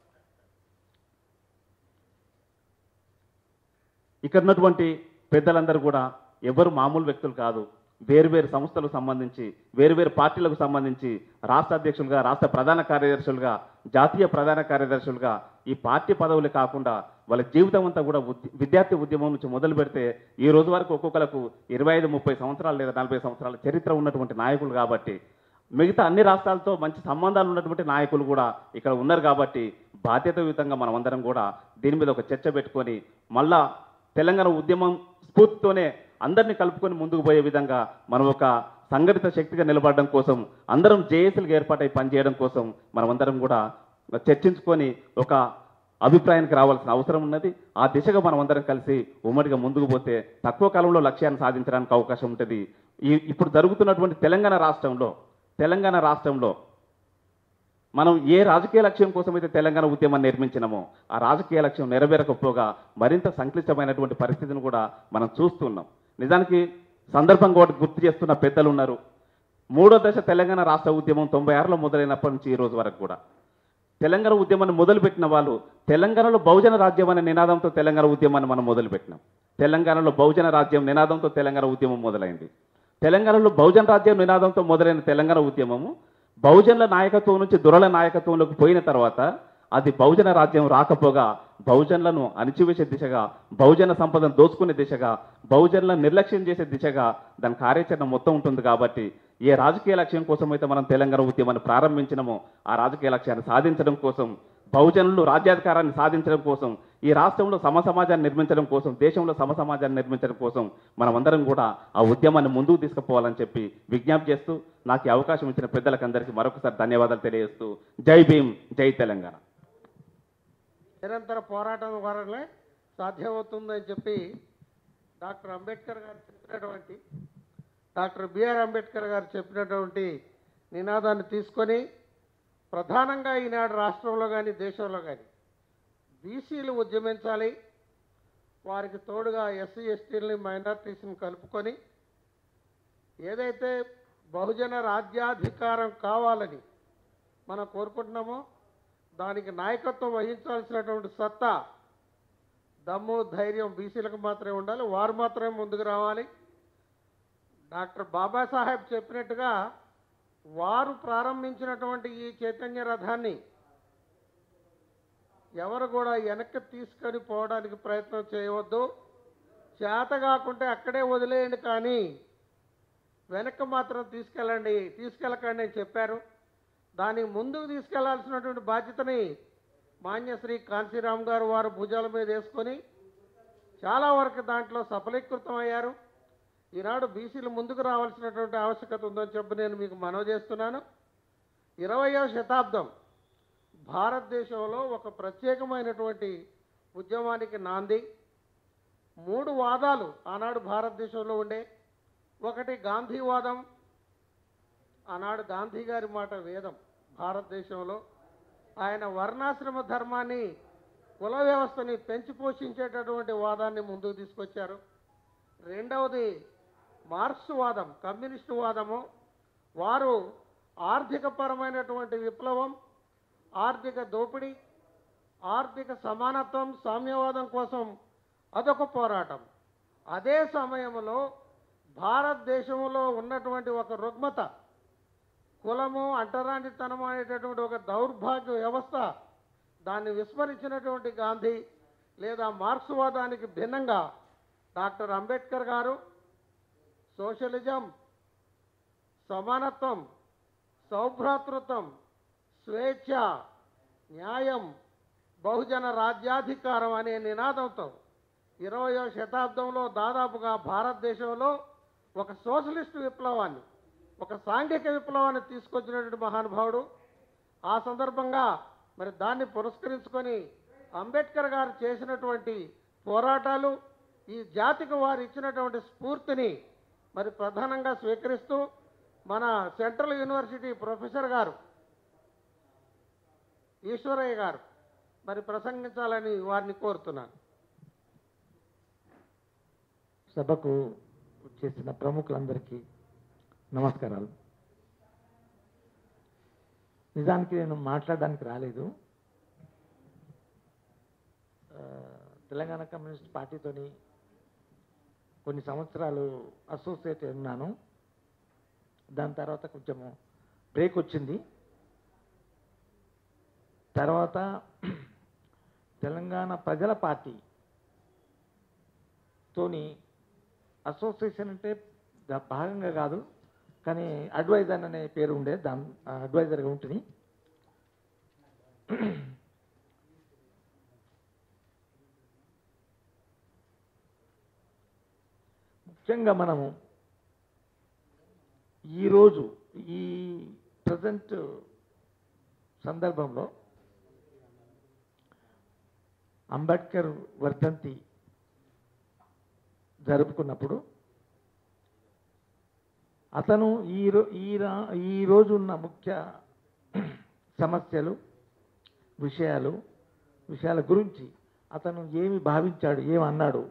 ఇక్కడ ఉన్నటువంటి పెద్దలందరూ కూడా ఎవరు మామూలు వ్యక్తులు కాదు వేరువేరు సంస్థలకు సంబంధించి వేరువేరు పార్టీలకు సంబంధించి రాష్ట్ర అధ్యక్షులుగా రాష్ట్ర ప్రధాన కార్యదర్శులుగా జాతీయ ప్రధాన కార్యదర్శులుగా ఈ పార్టీ పదవులే కాకుండా వాళ్ళ జీవితం అంతా కూడా ఉద్య- విద్యార్థి ఉద్యమం నుంచి మొదలు పెడితే ఈ రోజు వరకు ఒక్కొక్కలకు ఇరవై ఐదు ముప్పై సంవత్సరాలు లేదా నలభై సంవత్సరాల చరిత్ర ఉన్నటువంటి నాయకులు కాబట్టి మిగతా అన్ని రాష్ట్రాలతో మంచి సంబంధాలు ఉన్నటువంటి నాయకులు కూడా ఇక్కడ ఉన్నారు కాబట్టి బాధ్యతాయుతంగా మనం అందరం కూడా దీని మీద ఒక చర్చ పెట్టుకొని మళ్ళా తెలంగాణ ఉద్యమం స్ఫూర్తితోనే అందరినీ కలుపుకొని ముందుకు పోయే విధంగా మనం ఒక సంఘటిత శక్తిగా నిలబడడం కోసం అందరం జేఏసీలుగా ఏర్పాటై పనిచేయడం కోసం మనమందరం కూడా చర్చించుకొని ఒక అభిప్రాయానికి రావాల్సిన అవసరం ఉన్నది ఆ దిశగా మనం అందరం కలిసి ఉమ్మడిగా ముందుకు పోతే తక్కువ కాలంలో లక్ష్యాన్ని సాధించడానికి అవకాశం ఉంటుంది ఈ ఇప్పుడు జరుగుతున్నటువంటి తెలంగాణ రాష్ట్రంలో తెలంగాణ రాష్ట్రంలో మనం ఏ రాజకీయ లక్ష్యం కోసం అయితే తెలంగాణ ఉద్యమాన్ని నిర్మించినామో ఆ రాజకీయ లక్ష్యం నెరవేరకపోగా మరింత సంక్లిష్టమైనటువంటి పరిస్థితిని కూడా మనం చూస్తున్నాం నిజానికి సందర్భంగా ఒకటి గుర్తు చేస్తున్న పెద్దలు ఉన్నారు మూడో దశ తెలంగాణ రాష్ట్ర ఉద్యమం తొంభై ఆరులో మొదలైనప్పటి నుంచి ఈ రోజు వరకు కూడా తెలంగాణ ఉద్యమాన్ని మొదలుపెట్టిన వాళ్ళు తెలంగాణలో బహుజన రాజ్యం అనే నినాదంతో తెలంగాణ ఉద్యమాన్ని మనం మొదలుపెట్టినాం తెలంగాణలో బహుజన రాజ్యం నినాదంతో తెలంగాణ ఉద్యమం మొదలైంది తెలంగాణలో బహుజన రాజ్యం నినాదంతో మొదలైన తెలంగాణ ఉద్యమము బహుజనుల నాయకత్వం నుంచి దురల నాయకత్వంలోకి పోయిన తర్వాత అది బహుజన రాజ్యం రాకపోగా బహుజనులను అణిచివేసే దిశగా బహుజన సంపదను దోచుకునే దిశగా బహుజనులను నిర్లక్ష్యం చేసే దిశగా దాని కార్యాచరణ మొత్తం ఉంటుంది కాబట్టి ఏ రాజకీయ లక్ష్యం కోసం అయితే మనం తెలంగాణ ఉద్యమాన్ని ప్రారంభించినమో ఆ రాజకీయ లక్ష్యాన్ని సాధించడం కోసం బహుజనులు రాజ్యాధికారాన్ని సాధించడం కోసం ఈ రాష్ట్రంలో సమ సమాజాన్ని నిర్మించడం కోసం దేశంలో సమ సమాజాన్ని నిర్మించడం కోసం మనమందరం కూడా ఆ ఉద్యమాన్ని ముందుకు తీసుకుపోవాలని చెప్పి విజ్ఞప్తి చేస్తూ నాకు ఈ అవకాశం ఇచ్చిన పెద్దలకందరికీ మరొకసారి ధన్యవాదాలు తెలియజేస్తూ జై భీమ్ జై తెలంగాణ నిరంతర పోరాటం ద్వారానే సాధ్యమవుతుందని చెప్పి డాక్టర్ అంబేద్కర్ గారు చెప్పినటువంటి డాక్టర్ బిఆర్ అంబేద్కర్ గారు చెప్పినటువంటి నినాదాన్ని తీసుకొని ప్రధానంగా ఈనాడు రాష్ట్రంలో కానీ దేశంలో కానీ బీసీలు ఉద్యమించాలి వారికి తోడుగా ఎస్సీ ఎస్టీలని మైనార్టీస్ని కలుపుకొని ఏదైతే బహుజన రాజ్యాధికారం కావాలని మనం కోరుకుంటున్నామో దానికి నాయకత్వం వహించాల్సినటువంటి సత్తా దమ్ము ధైర్యం బీసీలకు మాత్రమే ఉండాలి వారు మాత్రమే ముందుకు రావాలి డాక్టర్ బాబాసాహెబ్ చెప్పినట్టుగా వారు ప్రారంభించినటువంటి ఈ చైతన్య రథాన్ని ఎవరు కూడా వెనక్కి తీసుకొని పోవడానికి ప్రయత్నం చేయవద్దు చేత కాకుంటే అక్కడే వదిలేయండి కానీ వెనక్కి మాత్రం తీసుకెళ్ళండి తీసుకెళ్ళకండి అని చెప్పారు దానికి ముందుకు తీసుకెళ్లాల్సినటువంటి బాధ్యతని మాన్యశ్రీ కాంశీరామ్ గారు వారు భుజాల మీద వేసుకొని చాలా వరకు దాంట్లో సఫలీకృతం అయ్యారు ఈనాడు బీసీలు ముందుకు రావాల్సినటువంటి ఆవశ్యకత ఉందని చెప్పి నేను మీకు మనవి చేస్తున్నాను ఇరవయో శతాబ్దం భారతదేశంలో ఒక ప్రత్యేకమైనటువంటి ఉద్యమానికి నాంది మూడు వాదాలు ఆనాడు భారతదేశంలో ఉండే ఒకటి గాంధీవాదం ఆనాడు గాంధీ గారి మాట వేదం భారతదేశంలో ఆయన వర్ణాశ్రమ ధర్మాన్ని కుల వ్యవస్థని పెంచి పోషించేటటువంటి వాదాన్ని ముందుకు తీసుకొచ్చారు రెండవది మార్క్స్ వాదం కమ్యూనిస్టు వాదము వారు ఆర్థికపరమైనటువంటి విప్లవం ఆర్థిక దోపిడీ ఆర్థిక సమానత్వం సామ్యవాదం కోసం అదొక పోరాటం అదే సమయంలో భారతదేశంలో ఉన్నటువంటి ఒక రుగ్మత కులము అంటరానితనం అనేటటువంటి ఒక దౌర్భాగ్య వ్యవస్థ దాన్ని విస్మరించినటువంటి గాంధీ లేదా మార్క్స్వాదానికి భిన్నంగా డాక్టర్ అంబేద్కర్ గారు సోషలిజం సమానత్వం సౌభ్రాతృత్వం స్వేచ్ఛ న్యాయం బహుజన రాజ్యాధికారం అనే నినాదంతో ఇరవయో శతాబ్దంలో దాదాపుగా భారతదేశంలో ఒక సోషలిస్ట్ విప్లవాన్ని ఒక సాంఘిక విప్లవాన్ని తీసుకొచ్చినటువంటి మహానుభావుడు ఆ సందర్భంగా మరి దాన్ని పురస్కరించుకొని అంబేద్కర్ గారు చేసినటువంటి పోరాటాలు ఈ జాతికి వారు ఇచ్చినటువంటి స్ఫూర్తిని మరి ప్రధానంగా స్వీకరిస్తూ మన సెంట్రల్ యూనివర్సిటీ ప్రొఫెసర్ గారు ఈశ్వరయ్య గారు మరి ప్రసంగించాలని వారిని కోరుతున్నాను సభకు చేసిన ప్రముఖులందరికీ నమస్కారాలు నిజానికి నేను మాట్లాడడానికి రాలేదు ఆ, తెలంగాణ కమ్యూనిస్ట్ పార్టీతోని కొన్ని సంవత్సరాలు అసోసియేట్ అయి ఉన్నాను దాని తర్వాత కొంచెము బ్రేక్ వచ్చింది తర్వాత తెలంగాణ ప్రజల పార్టీ తోని అసోసియేషన్ అంటే దా- భాగంగా కాదు కానీ అడ్వైజర్ అనే పేరు ఉండే దాని అడ్వైజర్గా ఉంటుంది ముఖ్యంగా మనము ఈరోజు ఈ ప్రజెంట్ సందర్భంలో అంబేద్కర్ వర్ధంతి జరుపుకున్నప్పుడు అతను ఈ రో ఈ రా- ఈ రోజు ఉన్న ముఖ్య సమస్యలు విషయాలు విషయాల గురించి అతను ఏమి భావించాడు ఏమి అన్నాడు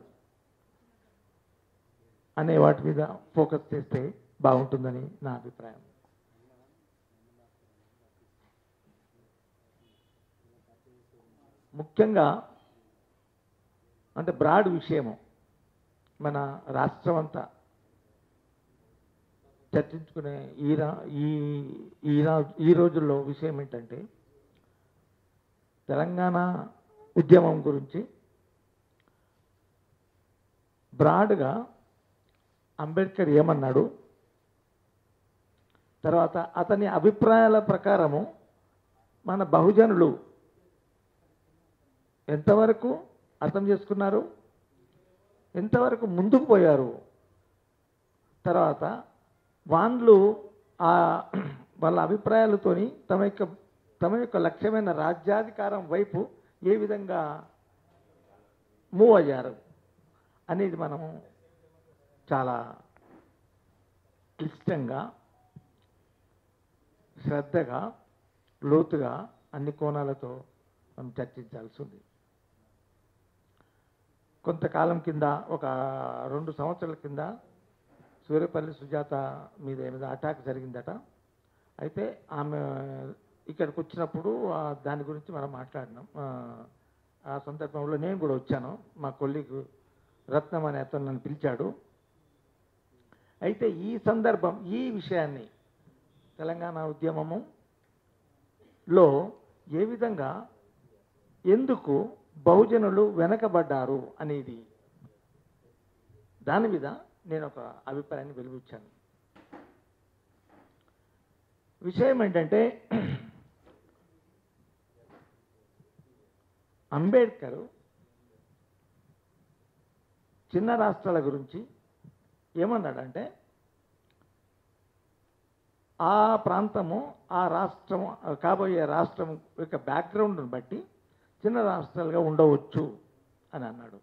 అనే వాటి మీద ఫోకస్ చేస్తే బాగుంటుందని నా అభిప్రాయం ముఖ్యంగా అంటే బ్రాడ్ విషయము మన రాష్ట్రం అంతా చర్చించుకునే ఈ రా ఈ ఈ రా- ఈ రోజుల్లో విషయం ఏంటంటే తెలంగాణ ఉద్యమం గురించి బ్రాడ్గా అంబేద్కర్ ఏమన్నాడు తర్వాత అతని అభిప్రాయాల ప్రకారము మన బహుజనులు ఎంతవరకు అర్థం చేసుకున్నారు ఎంతవరకు ముందుకు పోయారు తర్వాత వాళ్ళు ఆ వాళ్ళ అభిప్రాయాలతోని తమ యొక్క తమ యొక్క లక్ష్యమైన రాజ్యాధికారం వైపు ఏ విధంగా మూవ్ అయ్యారు అనేది మనము చాలా క్లిష్టంగా శ్రద్ధగా లోతుగా అన్ని కోణాలతో మనం చర్చించాల్సి ఉంది కొంతకాలం కింద ఒక రెండు సంవత్సరాల కింద సూర్యపల్లి సుజాత మీద ఏదో అటాక్ జరిగిందట అయితే ఆమె ఇక్కడికి వచ్చినప్పుడు ఆ దాని గురించి మనం మాట్లాడినాం ఆ, ఆ సందర్భంలో నేను కూడా వచ్చాను మా కొల్లీగు రత్నం అనే అతను నన్ను పిలిచాడు అయితే ఈ సందర్భం ఈ విషయాన్ని తెలంగాణ ఉద్యమములో ఏ విధంగా ఎందుకు బహుజనులు వెనకబడ్డారు అనేది దాని మీద నేను ఒక అభిప్రాయాన్ని వెలుగుచ్చాను విషయం ఏంటంటే అంబేద్కర్ చిన్న రాష్ట్రాల గురించి ఏమన్నాడంటే ఆ ప్రాంతము ఆ రాష్ట్రము కాబోయే రాష్ట్రం యొక్క బ్యాక్గ్రౌండ్ని బట్టి చిన్న రాష్ట్రాలుగా ఉండవచ్చు అని అన్నాడు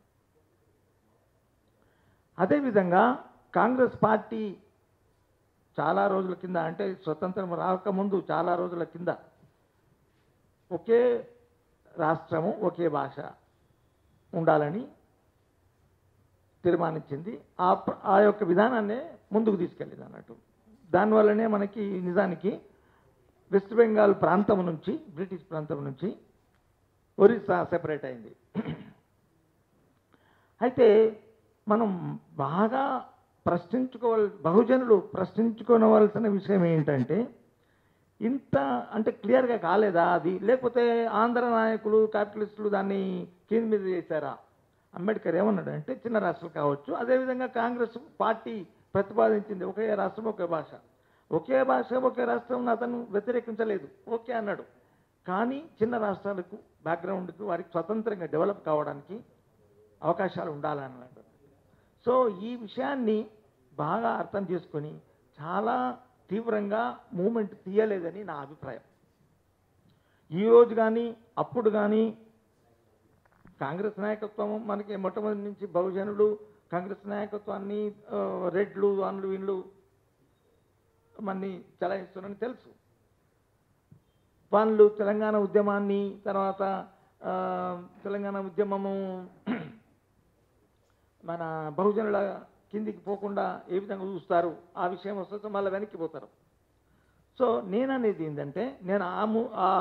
అదేవిధంగా కాంగ్రెస్ పార్టీ చాలా రోజుల కింద అంటే స్వతంత్రం రాకముందు చాలా రోజుల కింద ఒకే రాష్ట్రము ఒకే భాష ఉండాలని తీర్మానించింది ఆ ప్ర- ఆ యొక్క విధానాన్నే ముందుకు తీసుకెళ్ళింది అన్నట్టు దానివల్లనే మనకి నిజానికి వెస్ట్ బెంగాల్ ప్రాంతం నుంచి బ్రిటిష్ ప్రాంతం నుంచి ఒరిస్సా సెపరేట్ అయింది అయితే మనం బాగా ప్రశ్నించుకోవాలి బహుజనులు ప్రశ్నించుకోవలసిన విషయం ఏంటంటే ఇంత అంటే క్లియర్గా కాలేదా అది లేకపోతే ఆంధ్ర నాయకులు క్యాపిటలిస్టులు దాన్ని కింద మీద చేశారా అంబేద్కర్ ఏమన్నాడు అంటే చిన్న రాష్ట్రం కావచ్చు అదేవిధంగా కాంగ్రెస్ పార్టీ ప్రతిపాదించింది ఒకే రాష్ట్రం ఒకే భాష ఒకే భాష ఒకే రాష్ట్రం అతను వ్యతిరేకించలేదు ఓకే అన్నాడు కానీ చిన్న రాష్ట్రాలకు బ్యాక్గ్రౌండ్కి వారికి స్వతంత్రంగా డెవలప్ కావడానికి అవకాశాలు ఉండాలన్నాడు సో ఈ విషయాన్ని బాగా అర్థం చేసుకొని చాలా తీవ్రంగా మూమెంట్ తీయలేదని నా అభిప్రాయం ఈరోజు కానీ అప్పుడు కానీ కాంగ్రెస్ నాయకత్వం మనకి మొట్టమొదటి నుంచి బహుజనులు కాంగ్రెస్ నాయకత్వాన్ని ఆ, రెడ్లు అన్లు వీళ్ళు మన్ని చలాయిస్తున్నారని తెలుసు వాళ్ళు తెలంగాణ ఉద్యమాన్ని తర్వాత ఆ, తెలంగాణ ఉద్యమము మన బహుజనుల కిందికి పోకుండా ఏ విధంగా చూస్తారు ఆ విషయం వస్తే మళ్ళీ వెనక్కి పోతారు సో నేననేది ఏంటంటే నేను ఆ ము- ఆ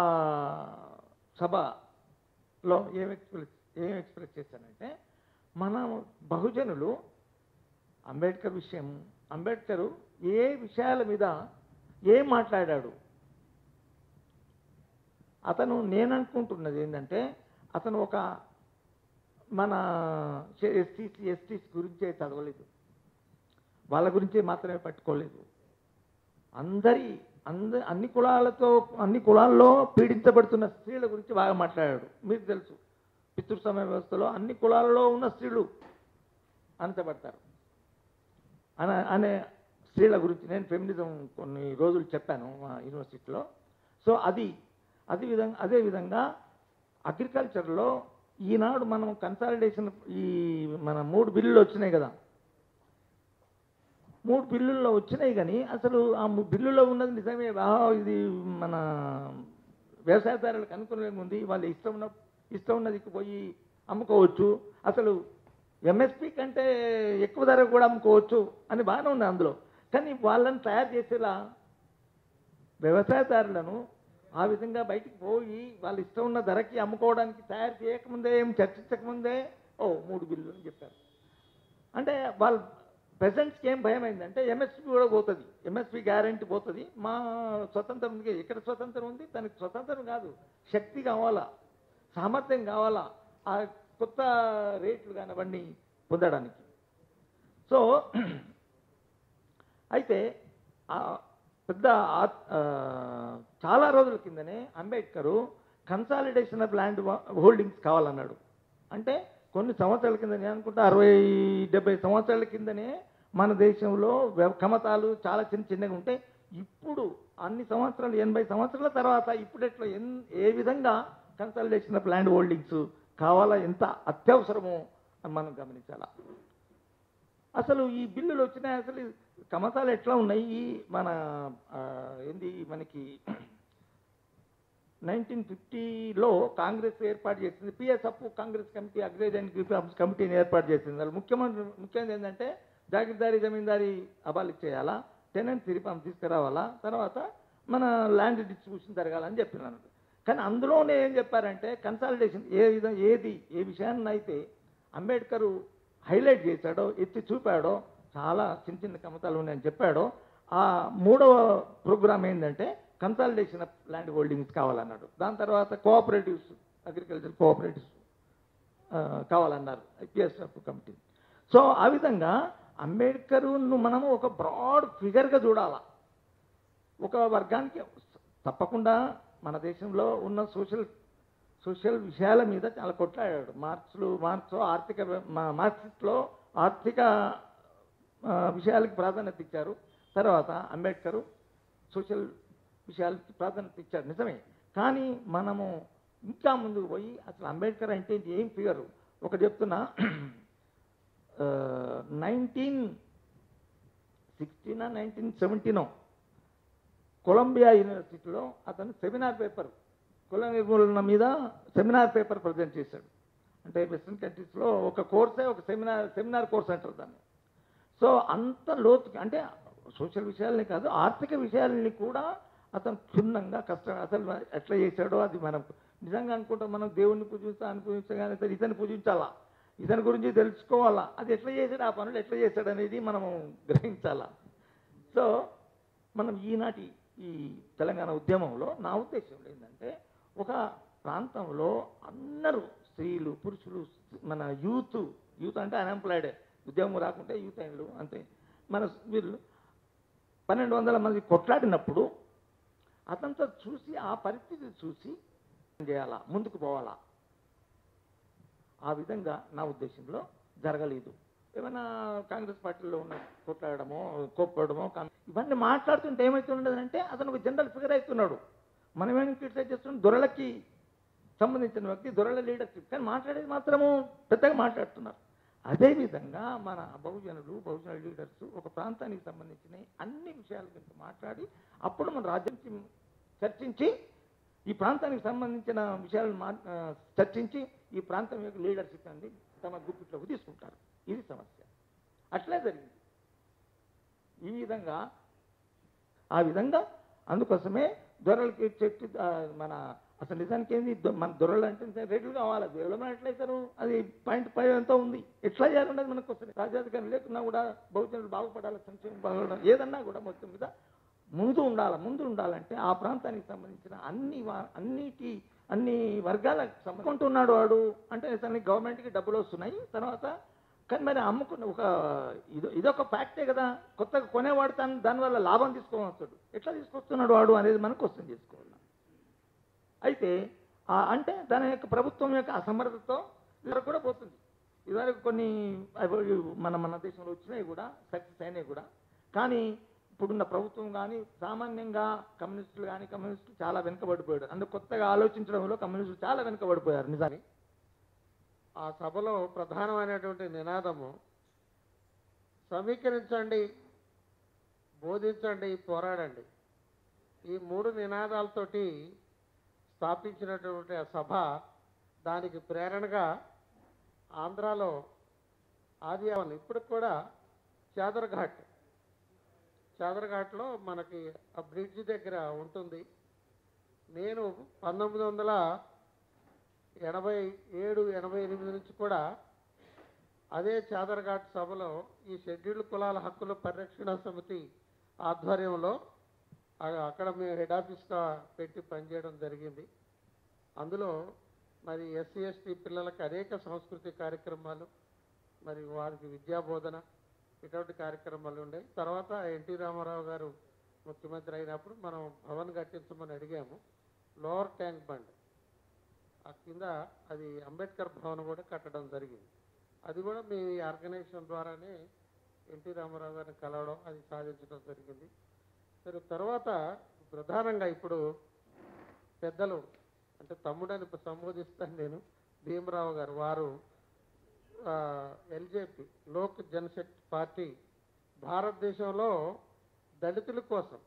సభలో ఏం ఎక్స్ప్రెస్ ఏం ఎక్స్ప్రెస్ చేశానంటే మన బహుజనులు అంబేద్కర్ విషయం అంబేద్కర్ ఏ విషయాల మీద ఏం మాట్లాడాడు అతను నేను అనుకుంటున్నది ఏంటంటే అతను ఒక మన ఎస్టీసీ ఎస్టీస్ గురించే చదవలేదు వాళ్ళ గురించే మాత్రమే పట్టుకోలేదు అందరి అంద అన్ని కులాలతో అన్ని కులాల్లో పీడించబడుతున్న స్త్రీల గురించి బాగా మాట్లాడాడు మీకు తెలుసు పితృసమయ వ్యవస్థలో అన్ని కులాలలో ఉన్న స్త్రీలు అంతపడతారు అనే అనే స్త్రీల గురించి నేను ఫెమినిజం కొన్ని రోజులు చెప్పాను మా యూనివర్సిటీలో సో అది అదే విధంగా అదే విధంగా అగ్రికల్చర్లో ఈనాడు మనం కన్సాలిడేషన్ ఈ మన మూడు బిల్లులు వచ్చినాయి కదా మూడు బిల్లుల్లో వచ్చినాయి కానీ అసలు ఆ ము- బిల్లులో ఉన్నది నిజమే బా ఇది మన వ్యవసాయదారులకు అనుకూలంగా ఉంది వాళ్ళు ఇష్టం ఉన్న ఇష్టం ఉన్నది పోయి అమ్ముకోవచ్చు అసలు ఎంఎస్పి కంటే ఎక్కువ ధర కూడా అమ్ముకోవచ్చు అని బాగానే ఉంది అందులో కానీ వాళ్ళని తయారు చేసేలా వ్యవసాయదారులను ఆ విధంగా బయటికి పోయి వాళ్ళు ఇష్టం ఉన్న ధరకి అమ్ముకోవడానికి తయారు చేయకముందే ఏం చర్చించకముందే ఓ మూడు బిల్లు అని చెప్పారు అంటే వాళ్ళు పెసెంట్స్కి ఏం భయం అయిందంటే ఎంఎస్పి కూడా పోతుంది ఎంఎస్పి గ్యారంటీ పోతుంది మా స్వతంత్రం ఉంది ఎక్కడ స్వతంత్రం ఉంది తనకి స్వతంత్రం కాదు శక్తి కావాలా సామర్థ్యం కావాలా ఆ కొత్త రేట్లు కానీ అవన్నీ పొందడానికి సో అయితే ఆ పెద్ద ఆ- ఆ, చాలా రోజుల కిందనే Ambedkar consolidation of land holdings కావాలన్నాడు అంటే కొన్ని సంవత్సరాల కింద నేను అనుకుంటా అరవై డెబ్బై సంవత్సరాల కిందనే మన దేశంలో వ్య- కమతాలు చాలా చిన్న చిన్నగా ఉంటాయి ఇప్పుడు అన్ని సంవత్సరాలు ఎనభై సంవత్సరాల తర్వాత ఇప్పుడు ఎట్లా ఎన్ ఏ విధంగా కన్సల్టేషన్ ఆఫ్ ల్యాండ్ హోల్డింగ్స్ కావాలా ఎంత అత్యవసరమో అని మనం గమనించాలా అసలు ఈ బిల్లులు వచ్చినాయి అసలు ఈ కమతాలు ఎట్లా ఉన్నాయి ఈ మన ఆ, ఏంది మనకి నైన్టీన్ ఫిఫ్టీలో కాంగ్రెస్ ఏర్పాటు చేసింది పిఎస్ అప్పు కాంగ్రెస్ కమిటీ అగ్రేజ్ అండ్ గ్రూప్ కమిటీని ఏర్పాటు చేసింది వాళ్ళు ముఖ్యమంత్రి ముఖ్యంగా ఏంటంటే జాగీర్దారీ జమీందారీ అబాలిక్ చేయాలా టెనెంట్ రిఫార్మ్ తీసుకురావాలా తర్వాత మన ల్యాండ్ డిస్ట్రిబ్యూషన్ జరగాలని చెప్పినాను కానీ అందులోనే ఏం చెప్పారంటే కన్సాలిడేషన్ ఏ విధం ఏది ఏ విషయాన్ని అయితే అంబేద్కర్ హైలైట్ చేశాడో ఎత్తి చూపాడో చాలా చిన్న చిన్న కమతాలు ఉన్నాయని చెప్పాడో ఆ మూడవ ప్రోగ్రామ్ ఏంటంటే కన్సాలిడేషన్ ఆఫ్ ల్యాండ్ హోల్డింగ్స్ కావాలన్నాడు దాని తర్వాత కోఆపరేటివ్స్ అగ్రికల్చర్ కోఆపరేటివ్స్ ఆ, కావాలన్నారు ఐపీఎస్ఎఫ్ కమిటీ సో ఆ విధంగా అంబేద్కర్ను మనము ఒక బ్రాడ్ ఫిగర్గా చూడాలా ఒక వర్గానికి తప్పకుండా మన దేశంలో ఉన్న సోషల్ సోషల్ విషయాల మీద చాలా కొట్లాడాడు మార్క్స్లు మార్క్స్ ఆర్థిక మా- మార్క్సిస్ట్లో ఆర్థిక ఆ, విషయాలకు ప్రాధాన్యత ఇచ్చారు తర్వాత అంబేద్కర్ సోషల్ విషయాలకి ప్రాధాన్యత ఇచ్చారు నిజమే కానీ మనము ఇంకా ముందుకు పోయి అసలు అంబేద్కర్ అంటే ఏంటి? ఏం ఫిగరు ఒక చెప్తున్నా నైన్టీన్ సిక్స్టీనా నైన్టీన్ సెవెంటీనో కొలంబియా యూనివర్సిటీలో అతను సెమినార్ పేపర్ కుల నిర్మూలన మీద సెమినార్ పేపర్ ప్రజెంట్ చేశాడు అంటే వెస్ట్రన్ కంట్రీస్లో ఒక కోర్సే ఒక సెమినార్ సెమినార్ కోర్స్ అంటారు దాన్ని సో అంత లోతు అంటే సోషల్ విషయాలని కాదు ఆర్థిక విషయాలని కూడా అతను క్షుణ్ణంగా కష్టం అసలు ఎట్లా చేశాడో అది మనం నిజంగా అనుకుంటాం మనం దేవుణ్ణి పూజిస్తా అని పూజించగానే సరే ఇతన్ని పూజించాలా ఇతని గురించి తెలుసుకోవాలా అది ఎట్లా చేశాడు ఆ పనులు ఎట్లా చేశాడు అనేది మనము గ్రహించాలా సో మనం ఈనాటి ఈ తెలంగాణ ఉద్యమంలో నా ఉద్దేశం ఏంటంటే ఒక ప్రాంతంలో అందరూ స్త్రీలు పురుషులు మన యూత్ యూత్ అంటే అన్ఎంప్లాయిడే ఉద్యోగం రాకుంటే యూత్ అయినలు అంతే మన వీళ్ళు పన్నెండు వందల మంది కొట్లాడినప్పుడు అతనితో చూసి ఆ పరిస్థితి చూసి ఏం చేయాలా ముందుకు పోవాలా ఆ విధంగా నా ఉద్దేశంలో జరగలేదు ఏమైనా కాంగ్రెస్ పార్టీలో ఉన్న కొట్లాడమో కోప్పడమో కాం- ఇవన్నీ మాట్లాడుతుంటే ఏమవుతుండదంటే అతను ఒక జనరల్ ఫిగర్ అవుతున్నాడు మనం ఏం క్రిటిసైజ్ చేస్తున్నాం దొరలకి సంబంధించిన వ్యక్తి దొరల లీడర్షిప్ కానీ మాట్లాడేది మాత్రము పెద్దగా మాట్లాడుతున్నారు అదేవిధంగా మన బహుజనులు బహుజన లీడర్స్ ఒక ప్రాంతానికి సంబంధించిన అన్ని విషయాల గురించి మాట్లాడి అప్పుడు మన రాజ్యం చర్చించి ఈ ప్రాంతానికి సంబంధించిన విషయాలను మా ఆ, చర్చించి ఈ ప్రాంతం యొక్క లీడర్షిప్ అనేది తమ గుప్పిట్లోకి తీసుకుంటారు ఇది సమస్య అట్లే జరిగింది ఈ విధంగా ఆ విధంగా అందుకోసమే దొరలకి చెట్టు ఆ, మన అసలు నిజానికి ఏంది దొ- మన దొరలు అంటే రేట్లు కావాలి దొరలు ఎట్లయితారు అది పాయింట్ ఫైవ్ ఎంతో ఉంది ఎట్లా చేయాలన్నది మనకు వస్తుంది రాజ్యాధికారం లేకున్నా కూడా బహుజనులు బాగుపడాలి సంక్షేమం బాగుపడాలి ఏదన్నా కూడా మొత్తం మీద ముందు ఉండాలి ముందు ఉండాలంటే ఆ ప్రాంతానికి సంబంధించిన అన్ని వా- అన్నిటి అన్ని వర్గాలకు సంబంధించుకుంటున్నాడు వాడు అంటే నిజానికి గవర్నమెంట్కి డబ్బులు వస్తున్నాయి తర్వాత కానీ మరి అమ్ముకున్న ఒక ఇది ఇదొక ఫ్యాక్టే కదా కొత్తగా కొనేవాడు తను దానివల్ల లాభం తీసుకోవస్తాడు ఎట్లా తీసుకొస్తున్నాడు వాడు అనేది మనం క్వశ్చన్ చేసుకోవాలి అయితే ఆ అంటే దాని యొక్క ప్రభుత్వం యొక్క అసమర్థతతో ఇది కూడా పోతుంది ఇదివరకు కొన్ని అవి మన మన దేశంలో వచ్చినాయి కూడా సక్సెస్ అయినాయి కూడా కానీ ఇప్పుడున్న ప్రభుత్వం కానీ సామాన్యంగా కమ్యూనిస్టులు కానీ కమ్యూనిస్టులు చాలా వెనుకబడిపోయాడు అందుకు కొత్తగా ఆలోచించడంలో కమ్యూనిస్టులు చాలా వెనుకబడిపోయారు నిజాన్ని ఆ సభలో ప్రధానమైనటువంటి నినాదము సమీకరించండి బోధించండి పోరాడండి ఈ మూడు నినాదాలతోటి స్థాపించినటువంటి ఆ సభ దానికి ప్రేరణగా ఆంధ్రాలో ఆది అవన్ ఇప్పుడు కూడా చాదర్ఘాట్ చాదర్ఘాట్లో మనకి ఆ బ్రిడ్జ్ దగ్గర ఉంటుంది నేను పంతొమ్మిది వందల ఎనభై ఏడు ఎనభై ఎనిమిది నుంచి కూడా అదే చాదర్ఘాట్ సభలో ఈ షెడ్యూల్డ్ కులాల హక్కుల పరిరక్షణ సమితి ఆధ్వర్యంలో అ- అక్కడ మేము హెడ్ ఆఫీస్గా పెట్టి పనిచేయడం జరిగింది అందులో మరి ఎస్సీ ఎస్టీ పిల్లలకు అనేక సాంస్కృతిక కార్యక్రమాలు మరి వారికి విద్యా బోధన ఇటువంటి కార్యక్రమాలు ఉండేవి తర్వాత ఎన్టీ రామారావు గారు ముఖ్యమంత్రి అయినప్పుడు మనం భవన్ కట్టించమని అడిగాము లోవర్ ట్యాంక్ బండ్ ఆ కింద అది అంబేద్కర్ భవన్ కూడా కట్టడం జరిగింది అది కూడా మీ ఆర్గనైజేషన్ ద్వారానే ఎన్టీ రామారావు గారిని కలవడం అది సాధించడం జరిగింది సరే తర్వాత ప్రధానంగా ఇప్పుడు పెద్దలు అంటే తమ్ముడని సంబోధిస్తాను నేను భీమరావు గారు వారు ఎల్జేపీ లోక్ జనశక్తి పార్టీ భారతదేశంలో దళితుల కోసం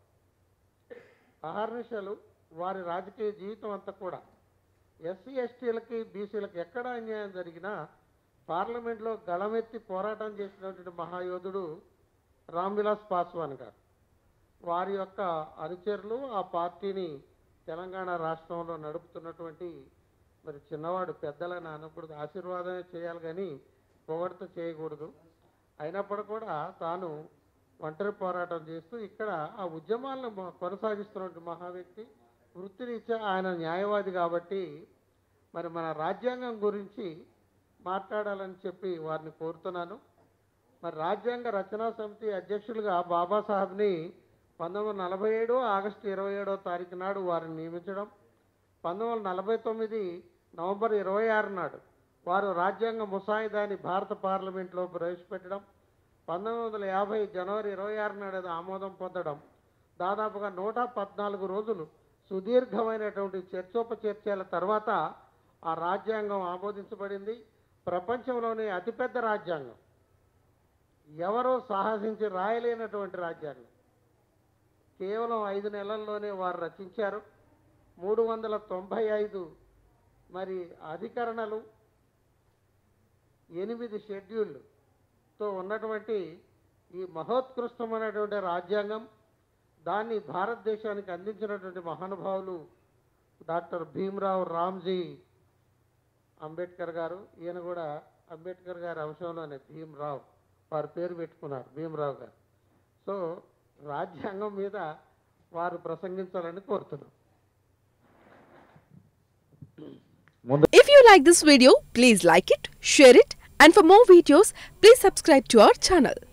అహర్నిశలు వారి రాజకీయ జీవితం అంతా కూడా ఎస్సీ ఎస్టీలకి బీసీలకి ఎక్కడ అన్యాయం జరిగినా పార్లమెంట్లో గళమెత్తి పోరాటం చేసినటువంటి మహాయోధుడు రామ్విలాస్ పాస్వాన్ గారు వారి యొక్క అనుచరులు ఆ పార్టీని తెలంగాణ రాష్ట్రంలో నడుపుతున్నటువంటి మరి చిన్నవాడు పెద్దలని అనకూడదు ఆశీర్వాదమే చేయాలి కానీ పొగడత చేయకూడదు అయినప్పుడు కూడా తాను ఒంటరి పోరాటం చేస్తూ ఇక్కడ ఆ ఉద్యమాలను మ- కొనసాగిస్తున్నటువంటి మహా వ్యక్తి వృత్తిరీత్యా ఆయన న్యాయవాది కాబట్టి మరి మన రాజ్యాంగం గురించి మాట్లాడాలని చెప్పి వారిని కోరుతున్నాను మరి రాజ్యాంగ రచనా సమితి అధ్యక్షులుగా బాబాసాహెబ్ని పంతొమ్మిది వందల నలభై ఏడు ఆగస్టు ఇరవై ఏడో తారీఖు నాడు వారిని నియమించడం పంతొమ్మిది వందల నలభై తొమ్మిది నవంబర్ ఇరవై ఆరు నాడు వారు రాజ్యాంగ ముసాయిదాని భారత పార్లమెంట్లో ప్రవేశపెట్టడం పంతొమ్మిది వందల యాభై జనవరి ఇరవై ఆరు నాడు అది ఆమోదం పొందడం దాదాపుగా నూట పద్నాలుగు రోజులు సుదీర్ఘమైనటువంటి చర్చోపచర్చల తర్వాత ఆ రాజ్యాంగం ఆమోదించబడింది ప్రపంచంలోనే అతిపెద్ద రాజ్యాంగం ఎవరో సాహసించి రాయలేనటువంటి రాజ్యాంగం కేవలం ఐదు నెలల్లోనే వారు రచించారు మూడు వందల తొంభై ఐదు మరి అధికరణలు ఎనిమిది షెడ్యూళ్ళతో ఉన్నటువంటి ఈ మహోత్కృష్టమైనటువంటి రాజ్యాంగం దాన్ని భారతదేశానికి అందించినటువంటి మహానుభావులు డాక్టర్ భీమ్రావ్ రామ్జీ అంబేద్కర్ గారు ఈయన కూడా అంబేద్కర్ గారి అంశంలోనే భీమ్రావ్ వారి పేరు పెట్టుకున్నారు భీమ్రావ్ గారు సో రాజ్యాంగం మీద వారు ప్రసంగించాలని కోరుతున్నాం If you like this video, please like it, share it, and for more videos, please subscribe to our channel.